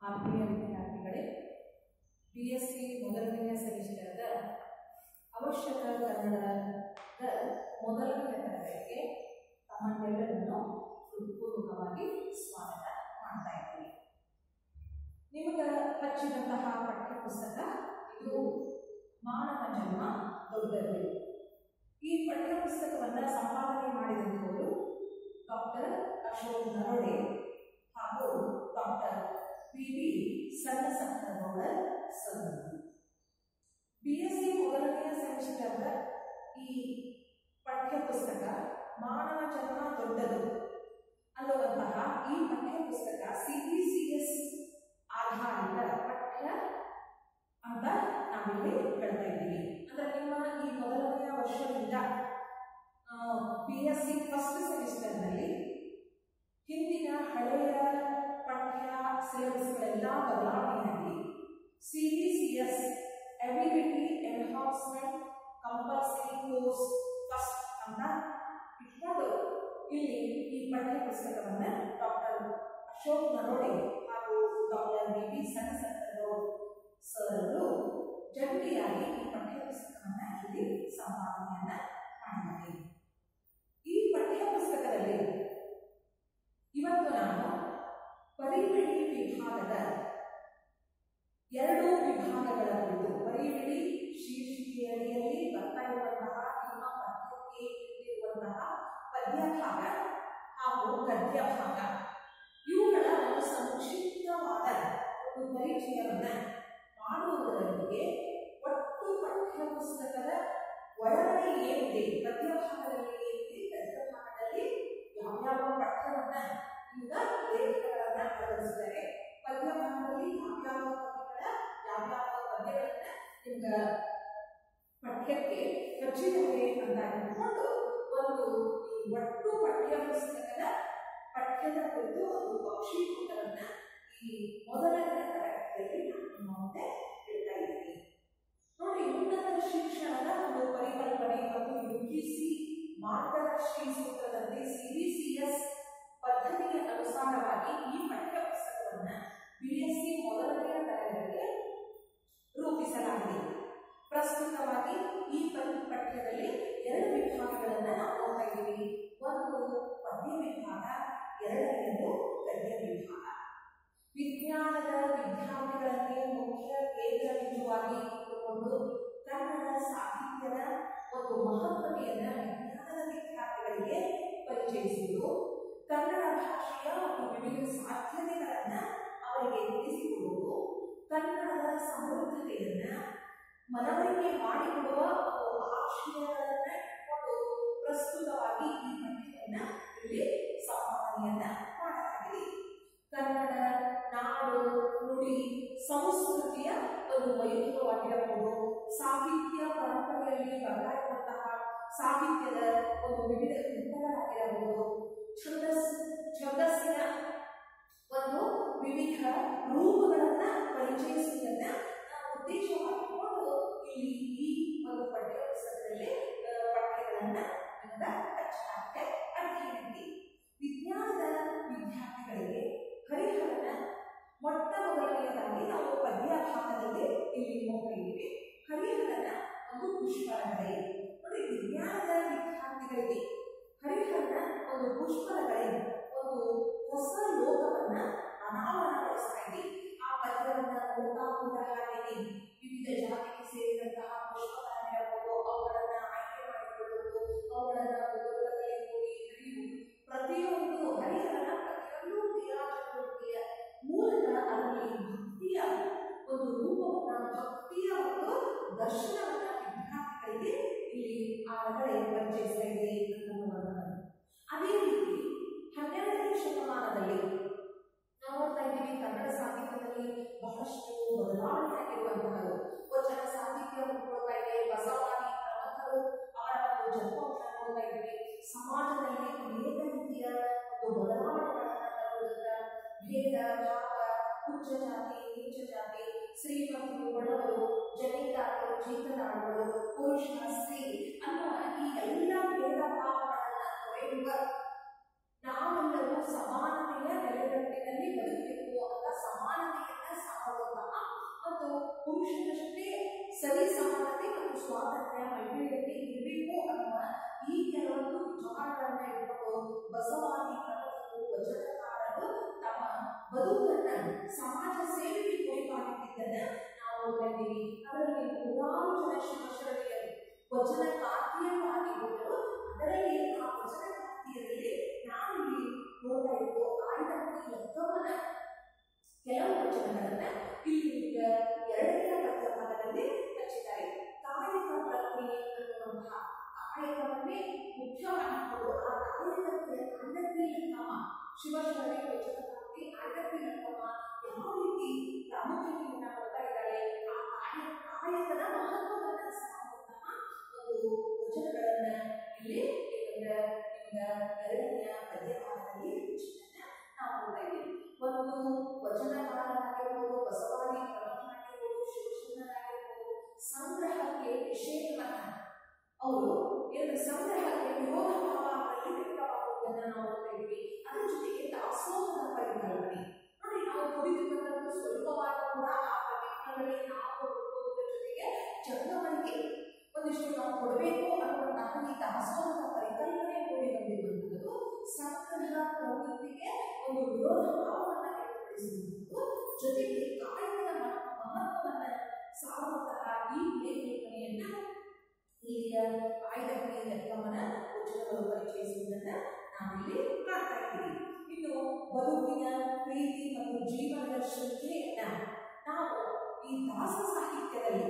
ಆತ್ಮೀಯ ವಿದ್ಯಾರ್ಥಿಗಳೇ B S C ಮೊದಲನೆಯ ಸೆಮಿಸ್ಟರ್ದ ಅವಶ್ಯಕ ಕನ್ನಡದ ಮೊದಲನೆಯ ತರಗತಿಗೆ ತಮ್ಮನ್ನೆಲ್ಲರನ್ನು ಹೃತ್ಪೂರ್ವಕವಾಗಿ ಸ್ವಾಗತ ಮಾಡ್ತಾ ಇದ್ದೀನಿ ನಿಮಗೆ ಹಚ್ಚಿದಂತಹ ಪಠ್ಯಪುಸ್ತಕ ಇದು ಮಾನವ ಜನ್ಮ ದೊಡ್ಡದು ಈ ಪಠ್ಯಪುಸ್ತಕವನ್ನು ಸಂಪಾದನೆ ಮಾಡಿದಂಥವರು ಡಾಕ್ಟರ್ ಅಶೋಕ್ ನರೋಡೆ ಹಾಗೂ doctor P V Sannasakkaragowda sir B S C ಮೊದಲನೆಯ ಸೆಮಿಸ್ಟರ್ದ ಈ ಪಠ್ಯಪುಸ್ತಕ ಮಾನವ ಜನ್ಮ ದೊಡ್ಡದು ಅನ್ನುವಂತಹ ಈ ಪಠ್ಯಪುಸ್ತಕ ಸಿ ಬಿ ಸಿ ಎಸ್ ಆಧಾರಿತ ಪಠ್ಯ ಅಂತ ನಾವಿಲ್ಲಿ ಹೇಳ್ತಾ ಇದ್ದೀವಿ ಅಂದ್ರೆ ನಿಮ್ಮ ಈ ಮೊದಲನೆಯ ವರ್ಷದಿಂದ ಬಿ ಎಸ್ ಸಿ ಫಸ್ಟ್ ಸೆಮಿಸ್ಟರ್ನಲ್ಲಿ ಹಿಂದಿನ ಹಳೆಯ ಪಠ್ಯ ಸಿಲೆಬಸ್ಗಳೆಲ್ಲ ಬದಲಾವಣೆಯಾಗಿ C B C S ability enhancement compulsory course first ಅಂತ ಇಟ್ಕೊಂಡು ಇಲ್ಲಿ ಈ ಪಠ್ಯ ಪುಸ್ತಕವನ್ನು ಡಾಕ್ಟರ್ ಅಶೋಕ್ ನರೋಡೆ ಹಾಗೂ doctor B B Sannasakkaragowd sir ಅವರು ಜಂಟಿಯಾಗಿ ಈ ಪಠ್ಯ ಪುಸ್ತಕವನ್ನು ಇಲ್ಲಿ ಸಂಪಾದನೆಯನ್ನ ಮಾಡಿದ್ದಾರೆ ಈ ಪಠ್ಯ ಪುಸ್ತಕದಲ್ಲಿ ಇವತ್ತು ನಾನು ಪರಿಮಿತಿ ವಿಭಾಗದ ಎರಡು ವಿಭಾಗಗಳ ಕುರಿತು ಪರಿಮಿತಿ ಶೀರ್ಷಿಕೆಯಡಿಯಲ್ಲಿ ಬರ್ತಾ ಇರುವಂತಹ ನಿಮ್ಮ ಪದ್ಯಕ್ಕೆ ಇಟ್ಟಿರುವಂತಹ ಪದ್ಯ ಭಾಗ ಹಾಗೂ ಗದ್ಯ ಭಾಗ ಇವುಗಳ ಒಂದು ಸಂಕ್ಷಿಪ್ತವಾದ ಒಂದು ಪರಿಚಯವನ್ನ ಮಾಡುವುದರೊಂದಿಗೆ ಒಟ್ಟು ಪಠ್ಯ ಪುಸ್ತಕದ ಒಳಗಡೆ ಏನಿದೆ ಪದ್ಯ ಭಾಗದಲ್ಲಿ ಏನಿದೆ ಗದ್ಯ ಭಾಗದಲ್ಲಿ ಯಾವ್ಯಾವ ಪಠ್ಯವನ್ನ ಈಗ ಲೇಖನಗಳನ್ನ ಅಳವಡಿಸಿದ್ದಾರೆ ಪದ್ಯ ಭಾಗದಲ್ಲಿ ಯಾವ್ಯಾವ ಕವಿಗಳ ಯಾವ್ಯಾವ ಪದ್ಯಗಳನ್ನ ನಿಮ್ಗ ಪಠ್ಯಕ್ಕೆ ಖಚಿತವಿದೆ ಅಂತ ಇಟ್ಕೊಂಡು ಒಂದು ಈ ಒಟ್ಟು ಪಠ್ಯ ಪುಸ್ತಕದ ಪಠ್ಯದ ಕುರಿತು ಒಂದು ಪಕ್ಷೀಕೃತವನ್ನ ಈ ಮೊದಲನೇ ತರಗತಿಯಲ್ಲಿ ನಾನು ನಿಮ್ಮ ಮುಂದೆ ಹೇಳ್ತಾ ಇದ್ದೀನಿ ನೋಡಿ ಉನ್ನತ ಶಿಕ್ಷಣದ ಒಂದು ಪರಿಕಲ್ಪನೆ ಮತ್ತು ಯುಜಿಸಿ ಮಾರ್ಗದರ್ಶಿ ಸೂತ್ರದಂತೆ ಸಿಬಿಸಿಎಸ್ ಪದ್ಧತಿಗೆ ಅನುಸಾರವಾಗಿ ಈ ಪಠ್ಯ ಪುಸ್ತಕವನ್ನ ಬಿಎಸ್ಸಿ ಮೊದಲನೆಯ ತರಗತಿಗೆ ರೂಪಿಸಲಾಗಿದೆ ಪ್ರಸ್ತುತವಾಗಿ ಈ ಪರಿ ಪಠ್ಯದಲ್ಲಿ ಎರಡು ವಿಭಾಗಗಳನ್ನು ನಾವು ನೋಡ್ತಾ ಇದ್ದೀವಿ ಒಂದು ಪದ್ಯ ವಿಭಾಗ ಎರಡನೆಯದು ಗದ್ಯ ವಿಭಾಗ ವಿಜ್ಞಾನದ ವಿದ್ಯಾರ್ಥಿಗಳನ್ನೇ ಮುಖ್ಯ ಕೇಂದ್ರ ಬಿಂದುವಾಗಿ ಇಟ್ಟುಕೊಂಡು ಕನ್ನಡ ಸಾಹಿತ್ಯದ ಒಂದು ಮಹತ್ವತೆಯನ್ನ ವಿಜ್ಞಾನದ ವಿದ್ಯಾರ್ಥಿಗಳಿಗೆ ಪರಿಚಯಿಸುವುದು ಕನ್ನಡ ಭಾಷೆಯ ಒಂದು ವಿವಿಧ ಸಾಧ್ಯತೆಗಳನ್ನ ಅವರಿಗೆ ತಿಳಿಸಿಕೊಡುವುದು ಕನ್ನಡದ ಸಮೃದ್ಧತೆಯನ್ನ ಮನವರಿಕೆ ಮಾಡಿಕೊಡುವ ಒಂದು ಆಶಯಗಳನ್ನ ಇಟ್ಕೊಂಡು ಪ್ರಸ್ತುತವಾಗಿ ಈ ಪಠ್ಯವನ್ನ ಇಲ್ಲಿ ಸಂಪಾದನೆಯನ್ನ ಮಾಡಲಾಗಿದೆ ಕನ್ನಡ ನಾಡು ನುಡಿ ಸಂಸ್ಕೃತಿಯ ಒಂದು ವೈಭವವಾಗಿರಬಹುದು ಸಾಹಿತ್ಯ ಪರಂಪರೆಯಲ್ಲಿ ಬರ್ತಾ ಇರುವಂತಹ ಸಾಹಿತ್ಯದ ಒಂದು ವಿವಿಧ ಹಂತಗಳಾಗಿರಬಹುದು ಛಂದಸ್ ಛಂದಸ್ಸಿನ ಒಂದು ವಿವಿಧ ರೂಪಗಳನ್ನ ಪರಿಚಯಿಸುವುದನ್ನ ನಾವು ಉದ್ದೇಶವಾಗಿಕೊಂಡು ಇಲ್ಲಿ ಈ ಒಂದು ಪಠ್ಯ ಪುಸ್ತಕದಲ್ಲಿ ಆ, ಪಠ್ಯಗಳನ್ನ ನಿಮಗೆ ಹಚ್ಚಲಾಗಿದೆ ಅಧ್ಯಯನಕ್ಕೆ ವಿಜ್ಞಾನದ ವಿದ್ಯಾರ್ಥಿಗಳಿಗೆ ಹರಿಹರನ ಮೊಟ್ಟ ಮೊದಲನೆಯದಾಗಿ ನಾವು ಪದ್ಯ ಭಾಗದಲ್ಲಿ ಇಲ್ಲಿ ನೋಡ್ತಾ ಇದ್ದೀವಿ ಹರಿಹರನ ಒಂದು ಪುಷ್ಪರಗಡೆ ನೋಡಿ ವಿಜ್ಞಾನದ ವಿದ್ಯಾರ್ಥಿಗಳಿಗೆ ಹರಿಹರನ ಒಂದು ಪುಷ್ಪರಗಡೆ ಒಂದು ಹೊಸ ಲೋಕವನ್ನ ಅನಾವರಣಗೊಳಿಸ್ತಾ ಇದೆ ಆ ಪದ್ಯವನ್ನ ನೋಡ್ತಾ ಹೋದ ಹಾಗೆ ವಿವಿಧ ಜಾತಿಗೆ ಸೇರಿದಂತಹ ಪುಷ್ಪಗಳನ್ನಿರಬಹುದು ಅವುಗಳನ್ನ ಆಯ್ಕೆ ಮಾಡಿಕೊಳ್ಳುವುದು ಅವುಗಳನ್ನ ಓದುವುದರಲ್ಲಿ ಹೋಗಿ ತಿಳಿಯುವುದು ಪ್ರತಿಯೊಂದು ಹರಿಹರನ ಪ್ರತಿಯೊಂದು ಕ್ರಿಯಾಚಟುವಟಿಕೆಯ ಮೂಲಕ ಅದರಲ್ಲಿ ಭಕ್ತಿಯ ಒಂದು ರೂಪವನ್ನ ಭಕ್ತಿಯ ಒಂದು ದರ್ಶನವನ್ನ ವಿದ್ಯಾರ್ಥಿಗಳಿಗೆ ಇಲ್ಲಿ ಆ ಕಡೆ ಪರಿಚಯಿಸ್ತಾ ಇದೆ ಅನ್ನುವಂಥದ್ದು ಅದೇ ರೀತಿ ಹನ್ನೆರಡನೇ ಶತಮಾನದಲ್ಲಿ ನಾವು ನೋಡ್ತಾ ಇದ್ದೀವಿ ಕನ್ನಡ ಸಾಹಿತ್ಯದಲ್ಲಿ ಬಹಳಷ್ಟು ಬದಲಾವಣೆ ಆಗಿರುವಂತಹದ್ದು ವಚನ ಸಾಹಿತ್ಯ ಹುಟ್ಟುಕೊಳ್ತಾ ಇದೆ ಬಸವಾದಿ ಪ್ರಮುಖರು ಅವರ ಒಂದು ಜನ್ಮವನ್ನು ನೋಡ್ತಾ ಇದ್ದೀವಿ ಸಮಾಜದಲ್ಲಿ ಅನೇಕ ರೀತಿಯ ಒಂದು ಬದಲಾವಣೆಗಳನ್ನು ತರುವುದನ್ನ ಭೇದ ಭಾವ ಉಚ್ಚ ಜಾತಿ ನೀಚ ಜಾತಿ ಶ್ರೀಮಂತರು ಬಡವರು ಜಮೀನ್ದಾರರು ಚೇತನಾಡುಗಳು ಪುರುಷ ಸ್ತ್ರೀ ಅನ್ನುವ ಈ ಎಲ್ಲ ಭೇದ ಭಾವಗಳನ್ನ ತೊರೆಯುವ ನಾವೆಲ್ಲರೂ ಸಮಾನತೆಯ ನೆಲೆಗಟ್ಟಿನಲ್ಲಿ ಬದುಕಬೇಕು ಅಂತ ಸಮಾನತೆಯನ್ನ ಪುರುಷನಷ್ಟೇ ಸರಿ ಸಮಾನತೆ ಮತ್ತು ಸ್ವಾತಂತ್ರ್ಯ ಮಹಿಳೆಯರಿಗೆ ಇರಬೇಕು ಅನ್ನುವ ಈ ಕೆಲವೊಂದು ವಿಚಾರಗಳನ್ನ ಇಟ್ಕೊಂಡು ಬಸವಾದಿ ಪ್ರಮುಖರು ವಚನಕಾರರು ತಮ್ಮ ಬದುಕನ್ನ ಸಮಾಜ ಸೇವೆಗೆ ಕೊಯ್ಪಾಗಿದ್ದನ್ನ ನಾವು ನೋಡ್ತಾ ಇದ್ದೀವಿ ಅದರಲ್ಲಿ ನೂರಾರು ಜನ ಶಿವಶರಣೆಯರು ವಚನಕಾರ್ತಿಯರಾಗಿ ಹೋದರು ಅದರಲ್ಲಿ ಆ ವಚನಕಾರ್ತಿಯರಲ್ಲಿ ನಾವಿಲ್ಲಿ ನೋಡ್ತಾ ಇದ್ದು ಆಯ್ದಕ್ಕೆ ಲೆಕ್ಕವನ್ನ ಕೆಲವು ವಚನಗಳನ್ನ ಇಲ್ಲಿ ಈಗ ಎರಡನೇ ಪದ್ಯ ಭಾಗದಲ್ಲಿ ಹಚ್ಚಿದ್ದಾರೆ ಕಾಯಕ ಪ್ರಕ್ರಿಯೆ ಅನ್ನುವಂತಹ ಕಾಯಕವನ್ನೇ ಮುಖ್ಯವಾಗಿಕೊಂಡು ಆ ಕಾಯಕಕ್ಕೆ ಆಯ್ದಕ್ಕೆ ಲೆಕ್ಕವ ಶಿವಶರಣೆ ವಚನಕಾರ್ತಿ ಆಯ್ದಕ್ಕೆ ಲೆಕ್ಕವ ಯಾವ ರೀತಿ ಪ್ರಾಮುಖ್ಯತೆಯನ್ನ ಕೊಡ್ತಾ ಇದ್ದಾಳೆ ಆ ಕಾಯ ಕಾಯಕದ ಮಹತ್ವವನ್ನ ಸಾರುವಂತಹ ಒಂದು ವಚನಗಳನ್ನ ಇಲ್ಲಿ ಏನಂದ್ರೆ ನಿಮ್ಗ ಎರಡನೆಯ ಪದ್ಯಕಾಲದಲ್ಲಿ ಹಚ್ಚಿದ್ದನ್ನ ನಾವು ನೋಡ್ತಾ ಇದ್ದೀವಿ ಒಂದು ವಚನಕಾರರಾಗಿರ್ಬೋದು ಬಸವಾದಿ ಪ್ರಮುಖರಾಗಿರ್ಬೋದು ಶಿವಶರಣರಾಗಿರ್ಬೋದು ಸಂಗ್ರಹಕ್ಕೆ ನಿಷೇಧವನ್ನ ಅವರು ಏನು ಸಂಗ್ರಹಕ್ಕೆ ವಿರೋಧ ಭಾವ ಅವರಲ್ಲಿ ವ್ಯಕ್ತವಾಗುವುದನ್ನ ನಾವು ನೋಡ್ತಾ ಇದ್ದೀವಿ ಅದರ ಜೊತೆಗೆ ದಾಸೋಹದ ಪರಿಕಲ್ಪನೆ ನೋಡಿ ನಾವು ಕುಡಿದಿರ್ತಕ್ಕಂಥ ಸ್ವಲ್ಪವಾದ ಕೂಡ ಆ ಪ್ರತಿಫಲಗಳಲ್ಲಿ ನಾವು ಕೊಡುವುದರ ಜೊತೆಗೆ ಜಗದವರಿಗೆ ಒಂದಿಷ್ಟು ನಾವು ಕೊಡಬೇಕು ಅನ್ನುವಂತಹ ಈ ದಾಸೋಹದ ಪರಿಕಲ್ಪನೆ ಕೂಡಿ ಬಂದಿರುವಂತಹದ್ದು ಸಂಗ್ರಹ ಪ್ರವೃತ್ತಿಗೆ ಒಂದು ವಿರೋಧ ಭಾವವನ್ನು ವ್ಯಕ್ತಪಡಿಸುವಂಥದ್ದು ಜೊತೆಗೆ ಕಾಯಕದ ಮ- ಮಹತ್ವವನ್ನ ಸಾರುವಂತಹ ಈ ಲೇಖನೆಯನ್ನ ಇಲ್ಲಿಯ ಆಯ್ದಕ್ಕೆ ಲೆಕ್ಕವನ್ನ ವಚನಗಳು ಪರಿಚಯಿಸುವುದನ್ನ ನಾವಿಲ್ಲಿ ಕಾಣ್ತಾ ಇದ್ದೀವಿ ಇನ್ನು ಬದುಕಿನ ಪ್ರೀತಿ ಮತ್ತು ಜೀವನದ ಶ್ರದ್ಧೆಯನ್ನ ನಾವು ಈ ದಾಸ ಸಾಹಿತ್ಯದಲ್ಲಿ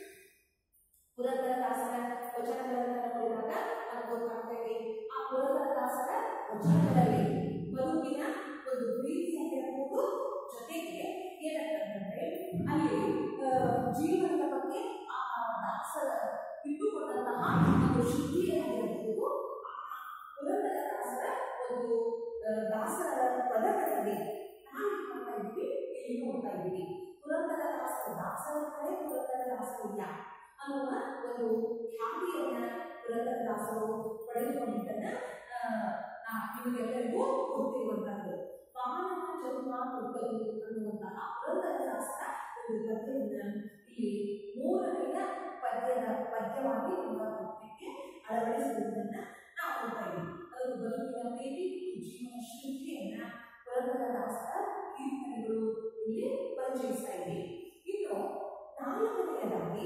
ಪುರಂದರದಾಸರ ವಚನಗಳನ್ನು ನೋಡಿದಾಗ ನಮ್ಗೆ ಗೊತ್ತಾಗ್ತಾ ಇದೆ ಆ ಪುರಂದರದಾಸರ ವಚನಗಳಲ್ಲಿ ಬದುಕಿನ ಒಂದು ಪ್ರೀತಿಯಾಗಿರಬಹುದು ಜೊತೆಗೆ ಏನಂತಂದ್ರೆ ಅಲ್ಲಿ ಆ, ಜೀವನದ ಬಗ್ಗೆ ಆ ದಾಸರ ಇಟ್ಟುಕೊಂಡಂತಹ ಒಂದು ಶುದ್ಧಿಯಾಗಿರಬಹುದು ಆ ಪುರಂದರದಾಸರ ಒಂದು ಆ, ದಾಸರ ಪದಗಳಲ್ಲಿ ನಾವು ಏನ್ ಮಾಡ್ತಾ ಇದ್ದೀವಿ ಇಲ್ಲಿ ನೋಡ್ತಾ ಇದ್ದೀವಿ ಪುರಂದರದಾಸರ ದಾಸರ ಕಡೆ ಪುರಂದರದಾಸರಿಲ್ಲ ಅನ್ನುವ ಒಂದು ಖ್ಯಾತಿಯನ್ನ ಪುರಂದರದಾಸರು ಪಡೆದುಕೊಂಡಿದ್ದನ್ನ ಆ, ನಾ ನಿಮಗೆಲ್ಲರಿಗೂ ಗೊತ್ತಿರುವಂತಹದ್ದು ಮಾನವ ಜನ್ಮ ಕೊಟ್ಟರು ಅನ್ನುವಂತಹ ಪುರಂದರದಾಸರ ಒಂದು ಪದ್ಯವನ್ನ ಇಲ್ಲಿ ಮೂರನೆಯ ಪದ್ಯದ ಪದ್ಯವಾಗಿ ನಮ್ಮ ಪದ್ಯಕ್ಕೆ ಅಳವಡಿಸುವುದನ್ನ ನಾವು ನೋಡ್ತಾ ಇದ್ದೀವಿ ಅದು ಬದುಕಿನ ಪ್ರೀತಿ ಮತ್ತು ಜೀವನ ಶ್ರುತಿಯನ್ನ ಪುರಂದರದಾಸರ ಕೀರ್ತನೆಗಳು ಇಲ್ಲಿ ಪರಿಚಯಿಸ್ತಾ ಇವೆ ಇನ್ನು ನಾಲ್ಕನೆಯದಾಗಿ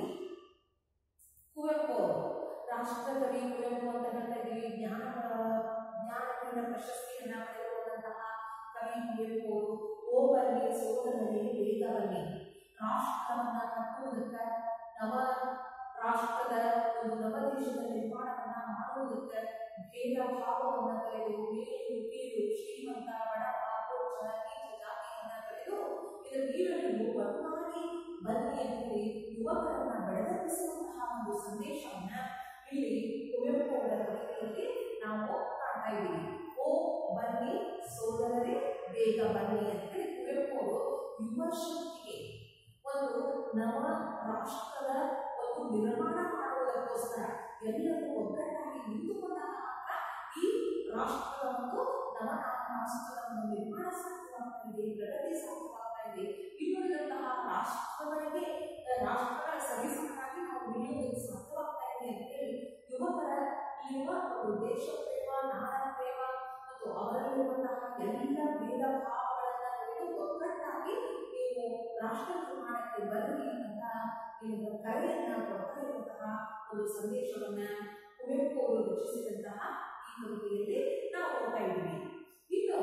ಕುವೆಂಪು ಅವರು ರಾಷ್ಟ್ರಕವಿ ಕುವೆಂಪು ಅಂತ ಹೇಳ್ತಾ ಇದ್ದೀವಿ ಜ್ಞಾನ ಜ್ಞಾನಪೀಠ ಪ್ರಶಸ್ತಿಯನ್ನ ಪಡೆದುಕೊಂಡಂತಹ ಕವಿ ಕುವೆಂಪು ಅವರು ಓಬಲ್ಲಿ ಸೋದರರಲ್ಲಿ ವೇದವಲ್ಲಿ ರಾಷ್ಟ್ರವನ್ನ ಕಟ್ಟುವುದಕ್ಕ ನವ ರಾಷ್ಟ್ರದ ಒಂದು ನವದೇಶದ ನಿರ್ಮಾಣವನ್ನ ಮಾಡುವುದಕ್ಕೆ ಭೇದ ಭಾವವನ್ನ ಕಳೆದು ಮೇಲು ಕೀಳು ಶ್ರೀಮಂತ ಬಡವ ಕೊಚ್ಚ ನೀಚ ಜಾತಿಯನ್ನ ಕಳೆದು ಇದರ ನೀರನ್ನು ಒಂದಾಗಿ ಬನ್ನಿ ಅಂತೇಳಿ ಯುವಕರನ್ನ ಬೆಳೆದರಿಸುವಂತಹ ಒಂದು ಸಂದೇಶವನ್ನ ಇಲ್ಲಿ ಕುವೆಂಪು ಅವರ ಕವಿತೆಯಲ್ಲಿ ನಾವು ಕಾಣ್ತಾ ಇದ್ದೀವಿ ಓ ಬನ್ನಿ ಸೋದರರೇ ಬೇಗ ಬನ್ನಿ ಅಂತೇಳಿ ಕುವೆಂಪು ಅವರು ಯುವ ಶಕ್ತಿಗೆ ಒಂದು ನವ ರಾಷ್ಟ್ರದ ಒಂದು ನಿರ್ಮಾಣ ಮಾಡುವುದಕ್ಕೋಸ್ಕರ ಎಲ್ಲರೂ ಒಗ್ಗಟ್ಟಾಗಿ ನಿಂತುಕೊಂಡಾಗ ಮಾತ್ರ ಈ ರಾಷ್ಟ್ರದ ಒಂದು ನವ ರಾಷ್ಟ್ರದ ಒಂದು ನಿರ್ಮಾಣ ಸಾಧ್ಯವಾಗ್ತಾ ಇದೆ ಪ್ರಗತಿ ಸಾಧ್ಯವಾಗ್ತಾ ಇದೆ ಇನ್ನುಳಿದಂತಹ ರಾಷ್ಟ್ರಗಳಿಗೆ ಆ, ರಾಷ್ಟ್ರಗಳ ಸರಿಸಮನಾಗಿ ನಾವು ಬೆಳೆಯುವುದಕ್ಕೆ ಸಾಧ್ಯವಾಗ್ತಾ ಇದೆ ಅಂತೇಳಿ ಯುವಕರ ಇರುವ ಒಂದು ದೇಶ ಪ್ರೇಮ ನಾಡ ಪ್ರೇಮ ಮತ್ತು ಅವರಲ್ಲಿರುವಂತಹ ಎಲ್ಲ ಭೇದ ಭಾವಗಳನ್ನ ಕಳೆದು ಒಗ್ಗಟ್ಟಾಗಿ ನೀವು ರಾಷ್ಟ್ರ ನಿರ್ಮಾಣಕ್ಕೆ ಬರಲಿ ಅಂತ ನೀವು ಕರೆಯನ್ನ ಕೊಡ್ತಾ ಇರುವಂತಹ ಒಂದು ಸಂದೇಶವನ್ನ ಕುವೆಂಪು ಅವರು ರಚಿಸಿದಂತಹ ಈ ಕವಿತೆಯಲ್ಲಿ ನಾವು ನೋಡ್ತಾ ಇದ್ದೀವಿ ಇನ್ನು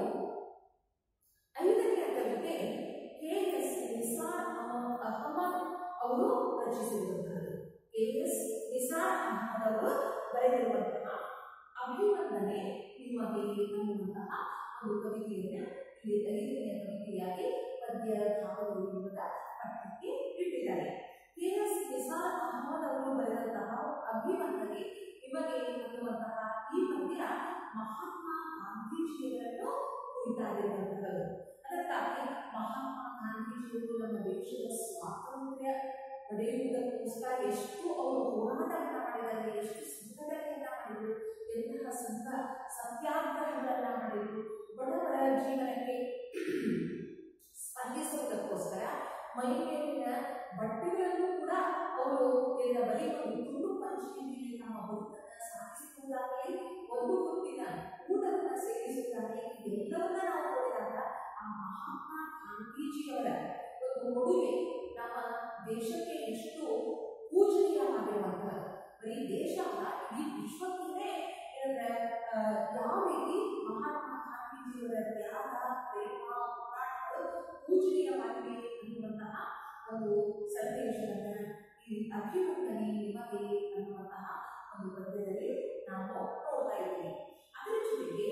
ಐದನೆಯ ಕವಿತೆ ಕೆ ಎಸ್ ನಿಸಾರ್ ಅಹಮದ್ ಅಹಮದ್ ಅವರು ರಚಿಸಿರುವಂತಹದ್ದು ಕೆ ಎಸ್ ನಿಸಾರ್ ಅಹಮದ್ ಅವರು ಬರೆದಿರುವಂತಹ ಅಭಿನಂದನೆ ನಿಮಗೆ ಅನ್ನುವಂತಹ ಒಂದು ಕವಿತೆಯನ್ನ ಇಲ್ಲಿ ಐದನೆಯ ಕವಿತೆಯಾಗಿ ಪದ್ಯ ಭಾಗಗಳು ಎಂಬುದ ಪಠ್ಯಕ್ಕೆ ಇಟ್ಟಿದ್ದಾರೆ ಕೆ ಎಸ್ ನಿಸಾರ್ ಅಹಮದ್ ಅವರು ಬರೆದಂತಹ ಅಭಿನಂದನೆ ನಿಮಗೆ ಅನ್ನುವಂತಹ ಈ ಪದ್ಯ ಮಹಾತ್ಮ ಗಾಂಧೀಜಿಯವರನ್ನು ಕುರಿತಾಗಿರುವಂತಹದ್ದು ಅದಕ್ಕಾಗಿ ಮಹಾತ್ಮ ಗಾಂಧೀಜಿಯವರು ನಮ್ಮ ದೇಶದ ಸ್ವಾತಂತ್ರ್ಯ ಪಡೆಯುವುದಕ್ಕೋಸ್ಕರ ಎಷ್ಟು ಅವರು ಹೋರಾಟವನ್ನ ಮಾಡಿದ್ದಾರೆ ಎಷ್ಟು ಸಂಘಟನೆಯನ್ನ ಮಾಡಿದರು ಎಂತಹ ಸಂಘ ಸತ್ಯಾಗ್ರಹಗಳನ್ನ ಮಾಡಿದರು ಬಡವರ ಜೀವನಕ್ಕೆ ಸ್ಪಂದಿಸುವುದಕ್ಕೋಸ್ಕರ ಮೈ ಮೇಲಿನ ಬಟ್ಟೆಗಳನ್ನು ಕೂಡ ಅವರು ಎಲ್ಲ ಬರೆಯುವುದು ತುಂಡು ಪಂಚಿಕೆಯಲ್ಲಿ ನಮ್ಮ ಬದುಕನ್ನು ಸಾಗಿಸುವುದಾಗಲಿ ಒಂದು ಹೊತ್ತಿನ ಊಟವನ್ನು ಸೇವಿಸುವುದಾಗಲಿ ಇದೆಲ್ಲವನ್ನ ನಾವು ನೋಡಿದಾಗ ಆ ಮಹಾತ್ಮ ಗಾಂಧೀಜಿಯವರ ಒಂದು ಕೊಡುಗೆ ನಮ್ಮ ದೇಶಕ್ಕೆ ಎಷ್ಟು ಪೂಜನೀಯವಾಗಿರುವಂತಹ ಬರೀ ದೇಶ ಅಲ್ಲ ಇಡೀ ವಿಶ್ವಕ್ಕೆ ಏನಂದ್ರೆ ಆ, ಯಾವ ರೀತಿ ಮಹಾತ್ಮ ಗಾಂಧೀಜಿಯವರ ತ್ಯಾಗ ಪ್ರೇಮ ಹೋರಾಟಗಳು ಪೂಜನೀಯವಾಗಿವೆ ಅನ್ನುವಂತಹ ಒಂದು ಸಂದೇಶವನ್ನ ಈ ಅಭಿಮಂತನೆ ನಿಮಗೆ ಅನ್ನುವಂತಹ ಒಂದು ಪದ್ಯದಲ್ಲಿ ನಾವು ನೋಡ್ತಾ ಇದ್ದೀವಿ ಅದರ ಜೊತೆಗೆ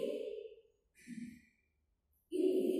ಇಲ್ಲಿ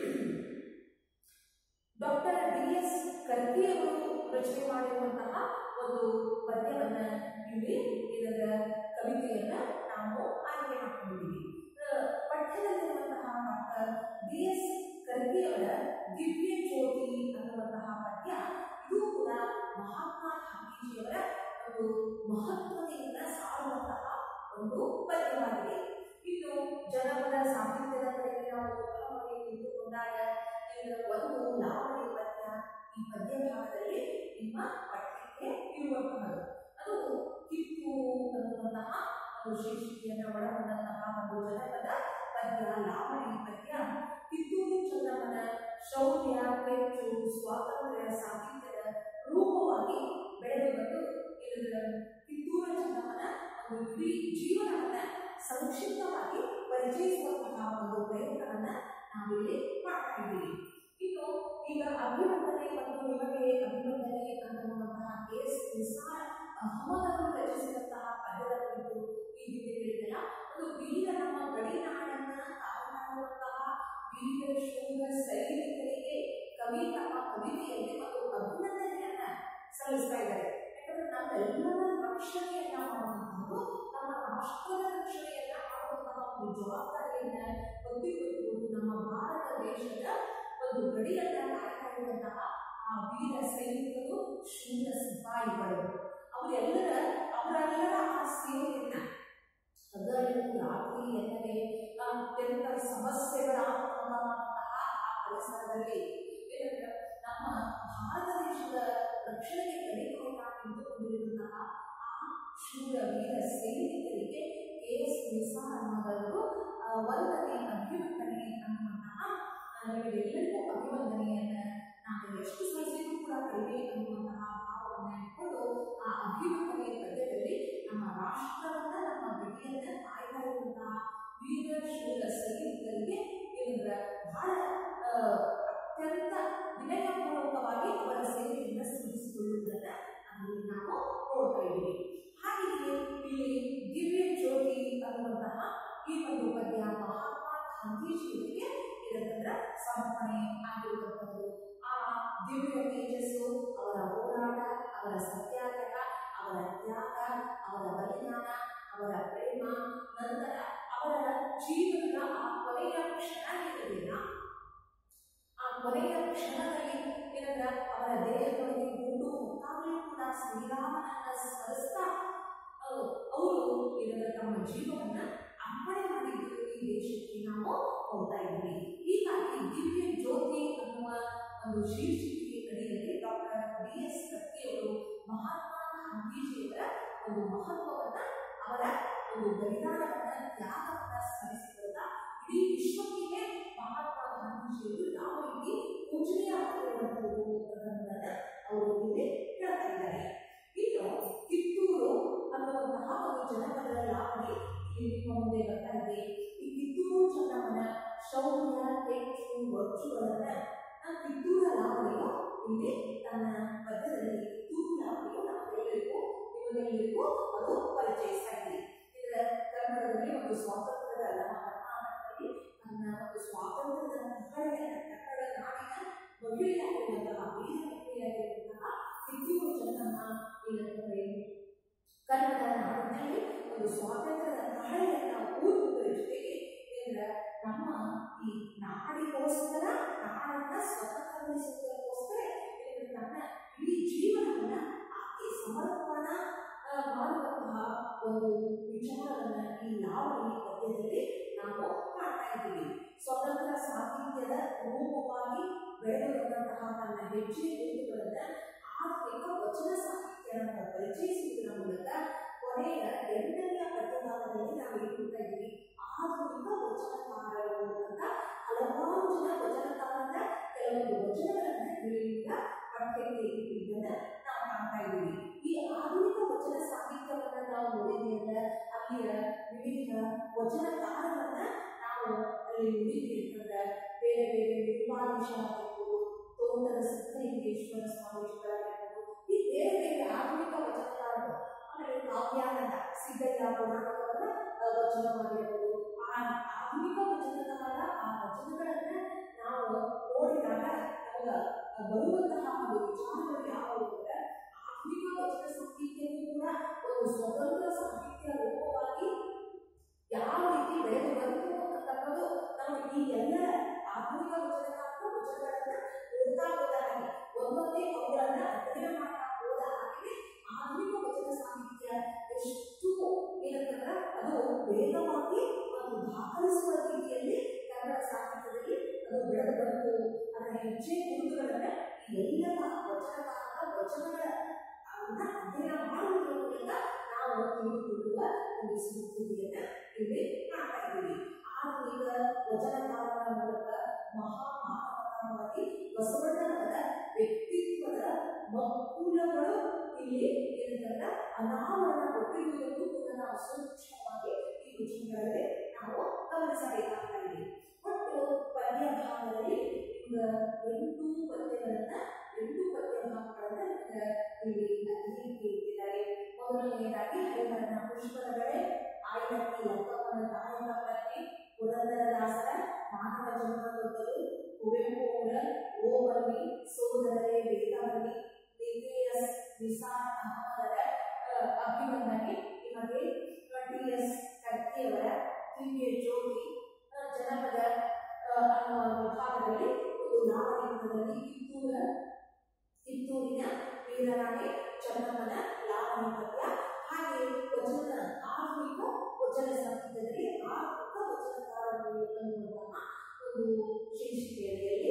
ಡಾಕ್ಟರ್ ಡಿ ಎಸ್ ಕರ್ಕಿಯವರು ರಚನೆ ಮಾಡಿರುವಂತಹ ಒಂದು ಪದ್ಯವನ್ನ ಇಲ್ಲಿ ಇದರ ಕವಿತೆಯನ್ನ ನಾವು ಆಯ್ಕೆ ಮಾಡಿಕೊಂಡಿದ್ದೀವಿ ಅಹ್, ಪಠ್ಯದಲ್ಲಿರುವಂತಹ ಡಾಕ್ಟರ್ ಡಿ ಎಸ್ ಕರ್ಕಿಯವರ ದಿವ್ಯ ಜ್ಯೋತಿ ಅನ್ನುವಂತಹ ಪದ್ಯ ಇದು ಕೂಡ ಮಹಾತ್ಮ ಗಾಂಧೀಜಿಯವರ ಒಂದು ಮಹತ್ವತೆಯನ್ನ ಸಾರುವಂತಹ ಒಂದು ಪದ್ಯವಾಗಿದೆ ಇನ್ನು ಜನಪದ ಸಾಹಿತ್ಯದ ಕಡೆಗೆ ನಾವು ಮುಖವಾಗಿ ನಿಂತುಕೊಂಡಾಗ ಇದರ ಒಂದು ಲಾವಣಿ ಪದ್ಯ ಈ ಪದ್ಯ ಭಾಗದಲ್ಲಿ ನಿಮ್ಮ ಪಠ್ಯಕ್ಕೆ ಇರುವಂತಹದ್ದು ಅದು ಕಿತ್ತೂರು ಅನ್ನುವಂತಹ ಒಂದು ಶೀರ್ಷಿಕೆಯನ್ನು ಒಳಗೊಂಡಂತಹ ಒಂದು ಜನಪದ ಪದ್ಯ ಲಾವಣಿ ಪದ್ಯ ಕಿತ್ತೂರು ಚಂದ್ರಮನ ಶೌರ್ಯ ಪೆಚ್ಚು ಸ್ವಾತಂತ್ರ್ಯ ಸಾಹಿತ್ಯದ ರೂಪವಾಗಿ ಬೆಳೆದು ಬಂದು ಇದರ ಕಿತ್ತೂರು ಚಂದ್ರಮನ ಒಂದು ಇಡೀ ಜೀವನವನ್ನ ಸಂಕ್ಷಿಪ್ತವಾಗಿ ಪರಿಚಯಿಸುವಂತಹ ಒಂದು ಪ್ರಯತ್ನವನ್ನ ನಾವಿಲ್ಲಿ ಮಾಡ್ತಾ ಇದ್ದೀವಿ ಇನ್ನು ಈಗ ಅಭಿನಂದನೆ ಮತ್ತು ನಿಮಗೆ ಅಭಿನಂದನೆ ಅನ್ನುವಂತಹ ಕೆ ಎಸ್ ನಿಸಾರ್ ಅಹಮದ್ ಅವರು ರಚಿಸಿದಂತಹ ಪದ್ಯದ ಕುರಿತು ಈ ಹಿಂದೆ ಹೇಳಿದೆಲ್ಲ ಒಂದು ವೀರ ನಮ್ಮ ಗಡಿನಾಡನ್ನ ಕಾಪಾಡುವಂತಹ ವೀರ ಶೂರ ಸೈನಿಕರಿಗೆ ಕವಿ ತಮ್ಮ ಕವಿತೆಯಲ್ಲಿ ಒಂದು ಅಭಿನಂದನೆಯನ್ನ ಸಲ್ಲಿಸ್ತಾ ಇದ್ದಾರೆ ಯಾಕಂದ್ರೆ ನಾವೆಲ್ಲರ ರಕ್ಷಣೆಯನ್ನ ಮಾಡುವಂತಹದ್ದು ನಮ್ಮ ರಾಷ್ಟ್ರದ ರಕ್ಷಣೆಯನ್ನ ಮಾಡುವಂತಹ ಒಂದು ಜವಾಬ್ದಾರಿಯನ್ನ ಹೊತ್ತಿಕೊಂಡು ನಮ್ಮ ಭಾರತ ದೇಶದ ಒಂದು ಗಡಿಯನ್ನ ಕಾಯ್ತಾ ಇರುವಂತಹ ಆ ವೀರ ಸೈನಿಕರು ಶೂರ ಸಿಪಾಯಿಗಳು ಅವರೆಲ್ಲರ ಅವರೆಲ್ಲರ ಆ ಸೇವೆಯನ್ನ ಹಗಲಿನ ರಾತ್ರಿ ಎನ್ನದೆ ಅತ್ಯಂತ ಸಮಸ್ಯೆಗಳಾಗುವಂತಹ ಆ ಪರಿಸರದಲ್ಲಿ ಏನಂದ್ರೆ ನಮ್ಮ ಭಾರತ ದೇಶದ ರಕ್ಷಣೆಗೆ ತಡೆಗೋಲಾಗಿ ನಿಂತುಕೊಂಡಿರುವಂತಹ ಆ ಶೂರ ವೀರ ಸೈನಿಕರಿಗೆ ಕೆ ಎಸ್ ನಿಸಾರ್ ಅನ್ನೋದವರು ಆ, ವಂದನೆ ಅಭಿವಂದನೆ ಅನ್ನುವಂತಹ ಆ, ನಿಮಗೆಲ್ಲರಿಗೂ ಅಭಿವಂದನೆಯನ್ನ ನಾನು ಎಷ್ಟು ಸಲ್ಲಿಸಿದ್ರು ಕೂಡ ಕಡಿಮೆ ಅನ್ನುವಂತಹ ಭಾವವನ್ನು ಇಟ್ಕೊಂಡು ಆ ಅಭಿವಂದನೆ ಪದ್ಯದಲ್ಲಿ ನಮ್ಮ ರಾಷ್ಟ್ರವನ್ನ ನಮ್ಮ ಗಡಿಯನ್ನ ಕಾಯ್ತಾ ಇರುವಂತಹ ವೀರ ಶೂರ ಸೈನಿಕರಿಗೆ ಏನಂದ್ರ ಬಹಳ ಆ, ಅತ್ಯಂತ ವಿನಯಪೂರ್ವಕವಾಗಿ ಅವರ ಸೇವೆಯಿಂದ ಸ್ಮರಿಸಿಕೊಳ್ಳುವುದನ್ನ ಅಲ್ಲಿ ನಾವು ನೋಡ್ತಾ ಇದ್ದೀವಿ ಹಾಗೆಯೇ ಇಲ್ಲಿ ದಿವ್ಯ ಜ್ಯೋತಿ ಅನ್ನುವಂತಹ ಈ ಒಂದು ಪದ್ಯ ಮಹಾತ್ಮ ಗಾಂಧೀಜಿಯವರಿಗೆ ಏನಂತಂದ್ರ ಸಮರ್ಪಣೆ ಆಗಿರುವಂಥದ್ದು ಆ ದಿವ್ಯ ತೇಜಸ್ಸು ಅವರ ಹೋರಾಟ ಅವರ ಸತ್ಯಾಗ್ರಹ ಅವರ ತ್ಯಾಗ ಅವರ ಬಲಿದಾನ ಅವರ ಪ್ರೇಮ ನಂತರ ಅವರ ಜೀವನದ ಆ ಕೊನೆಯ ಕ್ಷಣ ಏನಿದೆಯಲ್ಲ ಆ ಕೊನೆಯ ಕ್ಷಣದಲ್ಲಿ ಏನಂದ್ರ ಅವರ ದೇಹದೊಳಗೆ ಗುಂಡು ಹೊತ್ತಾಗಲೂ ಕೂಡ ಶ್ರೀರಾಮನನ್ನ ಸ್ಮರಿಸ್ತಾ ಅವರು ಏನಂದ್ರೆ ತಮ್ಮ ಜೀವನನ್ನ ಅರ್ಪಣೆ ಮಾಡಿದ್ದು ಈ ದೇಶಕ್ಕೆ ನಾವು ನೋಡ್ತಾ ಇದ್ದೀವಿ ಹೀಗಾಗಿ ದಿವ್ಯ ಜ್ಯೋತಿ ಅನ್ನುವ ಒಂದು ಶೀರ್ಷಿಕೆ ಅಡಿಯಲ್ಲಿ ಡಾಕ್ಟರ್ ಬಿ ಎಸ್ ಕತ್ತಿಯವರು ಮಹಾತ್ಮ ಗಾಂಧೀಜಿಯವರ ಒಂದು ಮಹತ್ವವನ್ನ ಅವರ ಒಂದು ಬಲಿದಾನವನ್ನ ತ್ಯಾಗವನ್ನ ಸ್ಮರಿಸಿಕೊಳ್ಳುತ್ತಾ ಇಡೀ ವಿಶ್ವಕ್ಕೆ ಮಹಾತ್ಮ ಗಾಂಧೀಜಿಯವರು ಯಾವ ರೀತಿ ಪೂಜನೀಯ ಆಗಿರುವಂಥದ್ದು ಅನ್ನೋದನ್ನ ಅವರು ಇಲ್ಲಿ ಹೇಳ್ತಾ ಇದ್ದಾರೆ ಇನ್ನು ಕಿತ್ತೂರು ಅನ್ನುವಂತಹ ಒಂದು ಜನಪದ ಲಾವಣಿ ಇಲ್ಲಿ ನಿಮ್ಮ ಮುಂದೆ ಬರ್ತಾ ಇದೆ ಈ ಕಿತ್ತೂರು ಚನ್ನಮ್ಮನ ಶೌರ್ಯ ಪೆಚ್ಚು ಒಚ್ಚುಗಳನ್ನ ಆ ಕಿತ್ತೂರ ಲಾವಣಿಯು ಇಲ್ಲಿ ತನ್ನ ಪದ್ಯದಲ್ಲಿ ಕಿತ್ತೂರು ಲಾವಣಿಯು ನಮಗೆಲ್ಲರಿಗೂ ನಿಮಗೆಲ್ಲರಿಗೂ ಅದು ಪರಿಚಯಿಸ್ತಾ ಇದೆ ಇದರ ಕನ್ನಡದಲ್ಲಿ ಒಂದು ಸ್ವಾತಂತ್ರ್ಯದ ನಮ್ಮ ಕರ್ನಾಟಕದಲ್ಲಿ ನನ್ನ ಒಂದು ಸ್ವಾತಂತ್ರ್ಯದ ಕನ್ನಡ ಕನ್ನಡ ನಾಡಿನ ಮಹಿಳೆಯಾಗಿರುವಂತಹ ವೀರ ಮಹಿಳೆಯಾಗಿರುವಂತಹ ಕಿತ್ತೂರು ಚೆನ್ನಮ್ಮ ಏನಂತಂದ್ರೆ ಕನ್ನಡ ನಾಡಿನಲ್ಲಿ ಒಂದು ಸ್ವಾತಂತ್ರ್ಯದ ಕಹಳೆಯನ್ನ ಊರುವುದರ ಜೊತೆಗೆ ಏನಂದ್ರೆ ನಮ್ಮ ಈ ನಾಡಿಗೋಸ್ಕರ ನಾಡನ್ನ ಸ್ವತಂತ್ರಗೊಳಿಸುವುದಕ್ಕೋಸ್ಕರ ಏನಂದ್ರೆ ತನ್ನ ಇಡೀ ಜೀವನವನ್ನ ಆಕೆ ಸಮರ್ಪಣಾ ಆ, ಮಾಡುವಂತಹ ಒಂದು ವಿಚಾರವನ್ನ ಈ ಲಾವಣಿ ಪದ್ಯದಲ್ಲಿ ನಾವು ಕಾಣ್ತಾ ಇದ್ದೀವಿ ಸ್ವತಂತ್ರ ಸಾಹಿತ್ಯದ ರೂಪವಾಗಿ ಬೆಳೆದು ಬಂದಂತಹ ತನ್ನ ಹೆಜ್ಜೆ ಗುರುತುಗಳನ್ನ ಚಿಂತಿಸುವುದರ ಮೂಲಕ ಕೊನೆಯ ಎಂಟನೆಯ ಪದ್ಯಭಾಗದಲ್ಲಿ ನಾವು ಏನು ನೋಡ್ತಾ ಇದ್ದೀವಿ ಆಧುನಿಕ ವಚನಕಾರರು ಅಂತ ಹಲವಾರು ಜನ ವಚನಕಾರರ ಕೆಲವೊಂದು ವಚನಗಳನ್ನ ಇಲ್ಲಿಂದ ಪಠ್ಯಕ್ಕೆ ಇಟ್ಟಿದ್ದನ್ನ ನಾವು ಕಾಣ್ತಾ ಇದ್ದೀವಿ ಈ ಆಧುನಿಕ ವಚನ ಸಾಹಿತ್ಯವನ್ನ ನಾವು ನೋಡಿದ್ವಿ ಅಂದ್ರೆ ಅಲ್ಲಿಯ ವಿವಿಧ ವಚನಕಾರರನ್ನ ನಾವು ಅಲ್ಲಿ ನೋಡಿದ್ವಿ ಅಂತಂದ್ರೆ ಬೇರೆ ಬೇರೆ ನಿರ್ಮಾದೇಶರಾಗಿರ್ಬೋದು ತೋಟದ ಸಿದ್ದಲಿಂಗೇಶ್ವರ ಸ್ವಾಮೀಜಿಗಳಾಗಿರ್ಬೋದು ಈ ಬೇರೆ ಬೇರೆ ಆಧುನಿಕ ವಚನಕಾರರು ಆಮೇಲೆ ಕಾವ್ಯಾನಂದ ಸಿದ್ದಯ್ಯ ಪುರಾಣವನ್ನ ಆ, ವಚನವಾಗಿರ್ಬೋದು ಆ ಆಧುನಿಕ ವಚನಕಾರರ ಆ ವಚನಗಳನ್ನ ನಾವು ನೋಡಿದಾಗ ನಮಗ ಬರುವಂತಹ ಒಂದು ವಿಚಾರಗಳು ಯಾವುವು ಅಂದ್ರೆ ಆಧುನಿಕ ವಚನ ಸಾಹಿತ್ಯವೂ ಕೂಡ ಒಂದು ಸ್ವತಂತ್ರ ಸಾಹಿತ್ಯ ರೂಪವಾಗಿ ಯಾವ ರೀತಿ ಬೆಳೆದು ಬಂತು ಅಂತಕ್ಕಂಥದ್ದು ನಾವು ಈ ಎಲ್ಲ ಆಧುನಿಕ ವಚನಕಾರರ ವಚನಗಳನ್ನ ಓದ್ತಾ ಹೋದ ಹಾಗೆ ಒಂದೊಂದೇ ಅವುಗಳನ್ನ ಅಧ್ಯಯನ ಮಾಡ್ತಾ ಹೋದ ಹಾಗೆ ಆಧುನಿಕ ವಚನ ಸಾಹಿತ್ಯ ಎಷ್ಟು ಏನಂತಂದ್ರೆ ಅದು ವೇಗವಾಗಿ ಮತ್ತು ದಾಖಲಿಸುವ ರೀತಿಯಲ್ಲಿ ಕನ್ನಡ ಸಾಹಿತ್ಯದಲ್ಲಿ ಅದು ಬೆಳೆದು ಬಂತು ಅದರ ಹೆಜ್ಜೆ ಗುರುತುಗಳನ್ನ ಈ ಎಲ್ಲ ವಚನಕಾರರ ವಚನಗಳ ಅವನ್ನ ಅಧ್ಯಯನ ಮಾಡುವುದರ ಮೂಲಕ ನಾವು ತಿಳಿದುಕೊಳ್ಳುವ ಒಂದು ಸಂಸ್ಕೃತಿಯನ್ನ ಇಲ್ಲಿ ಕಾಣ್ತಾ ಇದ್ದೀವಿ ಆಧುನಿಕ ವಚನಕಾರರ ಮೂಲಕ ಮಹಾಮಾನವತಾವಾದಿ ಬಸವಣ್ಣನವರ ವ್ಯಕ್ತಿತ್ವದ ಮಕ್ಕುಲಗಳು ಇಲ್ಲಿ ಏನಂತಂದ್ರ ಅನಾವರಣಗೊಳ್ಳುವುದನ್ನು ಕೂಡ ನಾವು ಸೂಕ್ಷ್ಮವಾಗಿ ಈ ವಿಷಯಗಳಲ್ಲಿ ನಾವು ಗಮನಿಸಬೇಕಾಗ್ತಾ ಇದೆ ಒಟ್ಟು ಪದ್ಯ ಭಾಗದಲ್ಲಿ ಈಗ ಎಂಟು ಪದ್ಯಗಳನ್ನ ಎಂಟು ಪದ್ಯ ಭಾಗಗಳನ್ನ ನಿಮ್ಗೆ ಇಲ್ಲಿ ಅಧ್ಯಯನಕ್ಕೆ ಇಟ್ಟಿದ್ದಾರೆ ಮೊದಲನೆಯದಾಗಿ ಹರಿಹರನ ಪುಷ್ಪದಗಳೇ ಆಯ್ದಕ್ಕಿ ಲಕ್ಕಮ್ಮನ ದಾಯಕ ಪತ್ನಿ ಪುರಂದರದಾಸರ ಮಾನವ ಜನ್ಮ ದೊಡ್ಡದು ಕುವೆಂಪು ಅವರ ಓವಲ್ಲಿ ಸೋದರರೇ ವೇದವಲ್ಲಿ ನಿತೇಯಸ್ ನಿಸಾರ್ ಅಹಮದರ ಆ, ಅಭಿನಂದನೆ ನಿಮಗೆ ಟಿ ಎಸ್ ಕರ್ಕಿಯವರ ಕೆ ಜ್ಯೋತಿ ಆ, ಜನಪದ ಆ, ಅನ್ನುವ ವಿಭಾಗದಲ್ಲಿ ಒಂದು ಲಾವಣಿಕದಲ್ಲಿ ಕಿತ್ತೂರ ಕಿತ್ತೂರಿನ ವೀರರಾಣಿ ಚನ್ನಮ್ಮನ ಲಾವಣಿ ಪದ್ಯ ಹಾಗೆ ವಚನ ಆಧುನಿಕ ವಚನ ಸಾಹಿತ್ಯದಲ್ಲಿ ಆಧುನಿಕ ವಚನಕಾರರು ಅನ್ನುವಂತಹ ಒಂದು ಶೀರ್ಷಿಕೆಯಲ್ಲಿ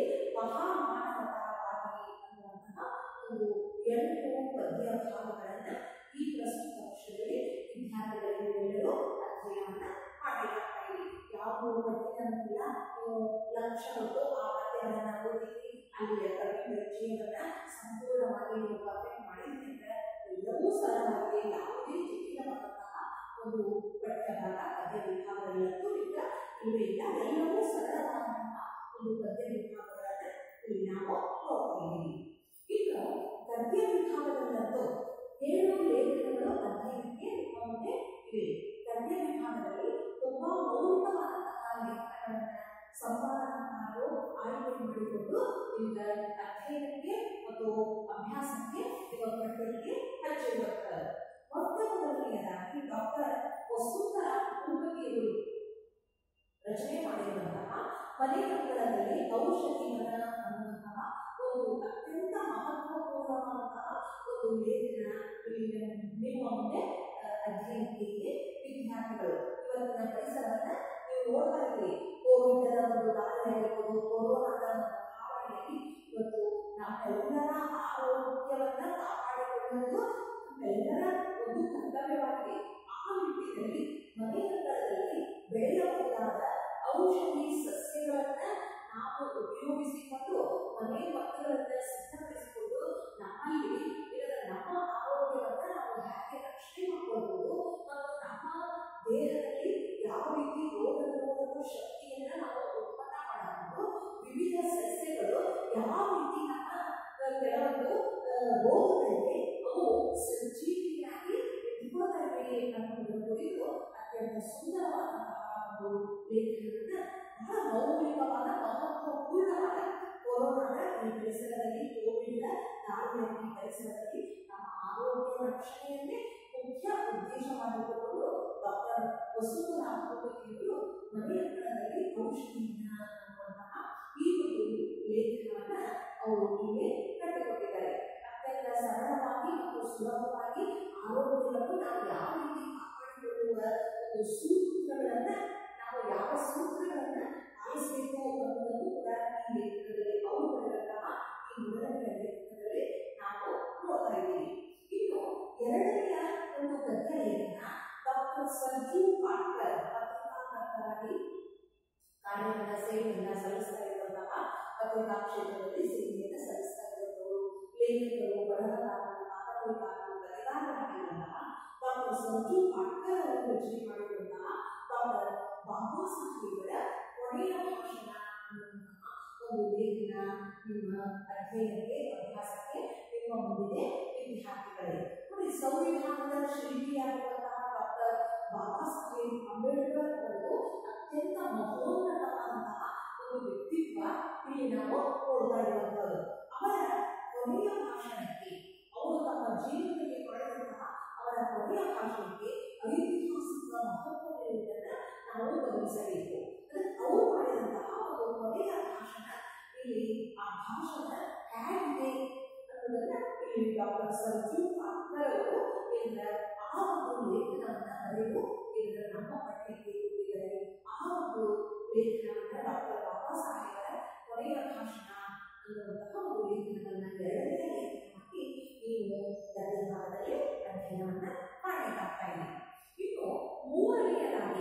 ಮಹಾಮಾನವತಾವಾದಿ ಅನ್ನುವಂತಹ ಒಂದು ಎಂಟು ಪದ್ಯ ಭಾಗಗಳನ್ನ ಈ ಪ್ರಸ್ತುತ ವರ್ಷದಲ್ಲಿ ವಿದ್ಯಾರ್ಥಿಗಳಿಗೆ ಎಲ್ಲರೂ ಅಧ್ಯಯನವನ್ನ ಮಾಡಬೇಕಾಗ್ತಾ ಇದೆ ಯಾವ ಪದ್ಯ ಅಂತಿಲ್ಲ ನೀವು ಲಕ್ಷ ಕೊಟ್ಟು ಆ ಪದ್ಯಗಳನ್ನ ಓದಿದ್ರಿ ಅಲ್ಲಿಯ ಕವಿ ಪರಿಚಯವನ್ನ ಸಂಪೂರ್ಣವಾಗಿ ನೀವು ಪರ್ಫೆಕ್ಟ್ ಮಾಡಿದ್ರಿ ಅಂದ್ರೆ ಎಲ್ಲವೂ ಸರಳವಾಗಿದೆ ಯಾವುದೇ ಜಟಿಲವಾದಂತಹ ಒಂದು ಪಠ್ಯಭಾಗ ಪದ್ಯ ವಿಭಾಗಗಳಂತೂ ಈಗ ಇವೆ ಇಲ್ಲ ಎಲ್ಲವೂ ಸರಳವಾದಂತಹ ಒಂದು ಪದ್ಯ ವಿಭಾಗಗಳನ್ನ ಇಲ್ಲಿ ನಾವು ನೋಡ್ತಿದ್ದೀವಿ ಇನ್ನು ಗದ್ಯ ವಿಭಾಗದಲ್ಲಂತೂ ಏಳು ಲೇಖನಗಳು ಅಧ್ಯಯನಕ್ಕೆ ಮುಂದೆ ಇವೆ ಗದ್ಯ ವಿಭಾಗದಲ್ಲಿ ತುಂಬಾ ಮೌಲಿಕವಾದಂತಹ ಲೇಖನಗಳನ್ನ ಸಂಪಾದಕರು ಆಯ್ಕೆ ಮಾಡಿಕೊಂಡು ಈಗ ಅಧ್ಯಯನಕ್ಕೆ ಮತ್ತು ಅಭ್ಯಾಸಕ್ಕೆ ಇವಾಗ ಪಠ್ಯಕ್ಕೆ ಹಚ್ಚಿರುತ್ತಾರೆ ಮೊಟ್ಟ ಮೊದಲನೆಯದಾಗಿ ಡಾಕ್ಟರ್ ವಸುಂಧರಾ ಕುಲಪತಿಯವರು ರಚನೆ ಮಾಡಿರುವಂತಹ ಮನೆಮಕ್ಕಳಲ್ಲಿ ಔಷಧಿ ಮನ ಅನ್ನುವಂತಹ ಒಂದು ಅತ್ಯಂತ ಮಹತ್ವಪೂರ್ಣವಾದಂತಹ ಒಂದು ಲೇಖನ ಇಲ್ಲಿ ನಿಮ್ಮ ಮುಂದೆ ಆ, ಅಧ್ಯಯನಕ್ಕೆ ಇದೆ ವಿದ್ಯಾರ್ಥಿಗಳು ಇವತ್ತಿನ ಪರಿಸರವನ್ನ ನೀವು ನೋಡ್ತಾ ಇದ್ದೀರಿ ಕೋವಿಡ್ ಒಂದು ದಾಳಿಯಾಗಿರ್ಬೋದು ಕೊರೋನಾದ ಒಂದು ಹಾವಳಿಯಲ್ಲಿ ಇವತ್ತು ನಮ್ಮೆಲ್ಲರ ಆರೋಗ್ಯವನ್ನ ಕಾಪಾಡಿಕೊಳ್ಳುವುದು ನಮ್ಮೆಲ್ಲರ ಒಂದು ಕರ್ತವ್ಯವಾಗಿದೆ ಆ ನಿಟ್ಟಿನಲ್ಲಿ ಮನೆಯಂಗಳದಲ್ಲಿ ಬೆಳೆಯಬಹುದಾದ ಔಷಧಿ ಸಸ್ಯಗಳನ್ನ ನಾವು ಉಪಯೋಗಿಸಿಕೊಂಡು ಮನೆ ಮಕ್ಕಳನ್ನ ಸಿದ್ಧಪಡಿಸಿಕೊಂಡು ನಮ್ಮಲ್ಲಿ ಇರದ ನಮ್ಮ ಆರೋಗ್ಯವನ್ನ ನಾವು ಹೇಗೆ ರಕ್ಷಣೆ ಮಾಡ್ಕೊಳ್ಬಹುದು ಮತ್ತು ನಮ್ಮ ದೇಹದಲ್ಲಿ ಯಾವ ರೀತಿ ರೋಗ ನಿರೋಧಕ ಶಕ್ತಿಯನ್ನ ನಾವು ಉತ್ಪನ್ನ ಮಾಡಬಹುದು ವಿವಿಧ ಸಸ್ಯಗಳು ಯಾವ ರೀತಿ ನಮ್ಮ ಆ, ಕೆಲವೊಂದು ಆ, ರೋಗಗಳಿಗೆ ಅವು ಸಂಜೀವಿಯಾಗಿ ಇಟ್ಕೊಳ್ತಾ ಇವೆ ಅನ್ನೋದರ ಕುರಿತು ಅತ್ಯಂತ ಸುಂದರವಾದಂತಹ ಒಂದು ಲೇಖನವನ್ನ ಬಹಳ ಮೌಲಿಕವಾದ ಮಹತ್ವಪೂರ್ಣವಾದ ಕೊರೋನಾದ ಈ ಪರಿಸರದಲ್ಲಿ ಕೋವಿಡ್ ದಾಳಿಯ ಈ ಪರಿಸರದಲ್ಲಿ ನಮ್ಮ ಆರೋಗ್ಯ ರಕ್ಷಣೆಯನ್ನೇ ಮುಖ್ಯ ಉದ್ದೇಶವಾಗಿಟ್ಟುಕೊಂಡು ಡಾಕ್ಟರ್ ವಸುಂಧರಾ ಕುಲಪತಿಯವರು ಮನೆಯಂಗಳದಲ್ಲಿ ಔಷಧಿಯನ್ನ ಅನ್ನುವಂತಹ ಈ ಒಂದು ಲೇಖನವನ್ನ ಅವರು ಇಲ್ಲಿ ಕಟ್ಟಿಕೊಟ್ಟಿದ್ದಾರೆ ಅತ್ಯಂತ ಸರಳವಾಗಿ ಮತ್ತು ಸುಲಭವಾಗಿ ಆರೋಗ್ಯವನ್ನು ನಾವು ಯಾವ ರೀತಿ ಕಾಪಾಡಿಕೊಳ್ಳುವ ಒಂದು ಸೂತ್ರಗಳನ್ನ ನಾವು ಯಾವ ಸೂತ್ರಗಳನ್ನ ಪಾಲಿಸಬೇಕು ಅನ್ನೋದನ್ನು ಕೂಡ ಈ ಲೇಖನದಲ್ಲಿ ಅವರು ಬರೆದಂತಹ ಈ ಮೊದಲನೆಯ ಲೇಖನದಲ್ಲಿ ನಾವು ನೋಡ್ತಾ ಇದ್ದೀವಿ ಇನ್ನು ಎರಡನೆಯ ಸರ್ಜು ಪಾಟ್ಕರ್ ಅವರು ರಚನೆ ಮಾಡಿರುವಂತಹ ಡಾಕ್ಟರ್ ಬಾಬಾ ಸಾಹೇಬರ ಕೊನೆಯ ಭಾಷಣ ಅನ್ನುವಂತಹ ಒಂದು ಲೇಖನ ನಿಮ್ಮ ಅಧ್ಯಯನಕ್ಕೆ ಅಭ್ಯಾಸಕ್ಕೆ ನಿಮ್ಮ ಮುಂದಿದೆ ವಿದ್ಯಾರ್ಥಿಗಳೇ ನೋಡಿ ಸಂವಿಧಾನದ ಶಿಲ್ಪಿಯಾಗಿರುವಂತಹ ಡಾಕ್ಟರ್ ಬಾಬಾ ಸಾಹೇಬ್ ಅಂಬೇಡ್ಕರ್ ಅವರು ಅತ್ಯಂತ ಮಹೋನ್ನತವಾದಂತಹ ಒಂದು ವ್ಯಕ್ತಿತ್ವ ಇಲ್ಲಿ ನಾವು ನೋಡ್ತಾ ಇರುವಂತಹದ್ದು ಅವರ ಕೊನೆಯ ಭಾಷಣಕ್ಕೆ ಅವರು ತಮ್ಮ ಜೀವನದಲ್ಲಿ ಪಡೆದಂತಹ ಅವರ ಕೊನೆಯ ಭಾಷಣಕ್ಕೆ ಐತಿಹಾಸಿಕ ಮಹತ್ವವಿರುವುದನ್ನು ನಾವು ಗಮನಿಸಬೇಕು ಅಂದ್ರೆ ಅವರು ಮಾಡಿದಂತಹ ಒಂದು ಕೊನೆಯ ಭಾಷಣ ಇಲ್ಲಿ ಆ ಭಾಷಣ ಹೇಗಿದೆ ಅನ್ನೋದನ್ನ ಇಲ್ಲಿ ಡಾಕ್ಟರ್ ಸರ್ಜು ಪಾಟ್ಕರ್ ಅವರು ಇದರ ಆ ಒಂದು ಲೇಖನವನ್ನ ಬರೆದು ಇದರ ನಮ್ಮ ಪಠ್ಯಕ್ಕೆ ಕೊಟ್ಟಿದ್ದಾರೆ ಆ ಒಂದು ಲೇಖನವನ್ನ ಡಾಕ್ಟರ್ ಬಾಬಾ ಸಾಹೇಬರ ಕೊನೆಯ ಭಾಷಣ ಅನ್ನುವಂತಹ ಒಂದು ಲೇಖನವನ್ನ ಎರಡನೇ ಲೇಖನವಾಗಿ ನೀವು ಗದ್ಯ ಭಾಗದಲ್ಲಿ ಅಧ್ಯಯನವನ್ನ ಮಾಡಬೇಕಾಗ್ತಾ ಇದೆ ಇನ್ನು ಮೂರನೆಯದಾಗಿ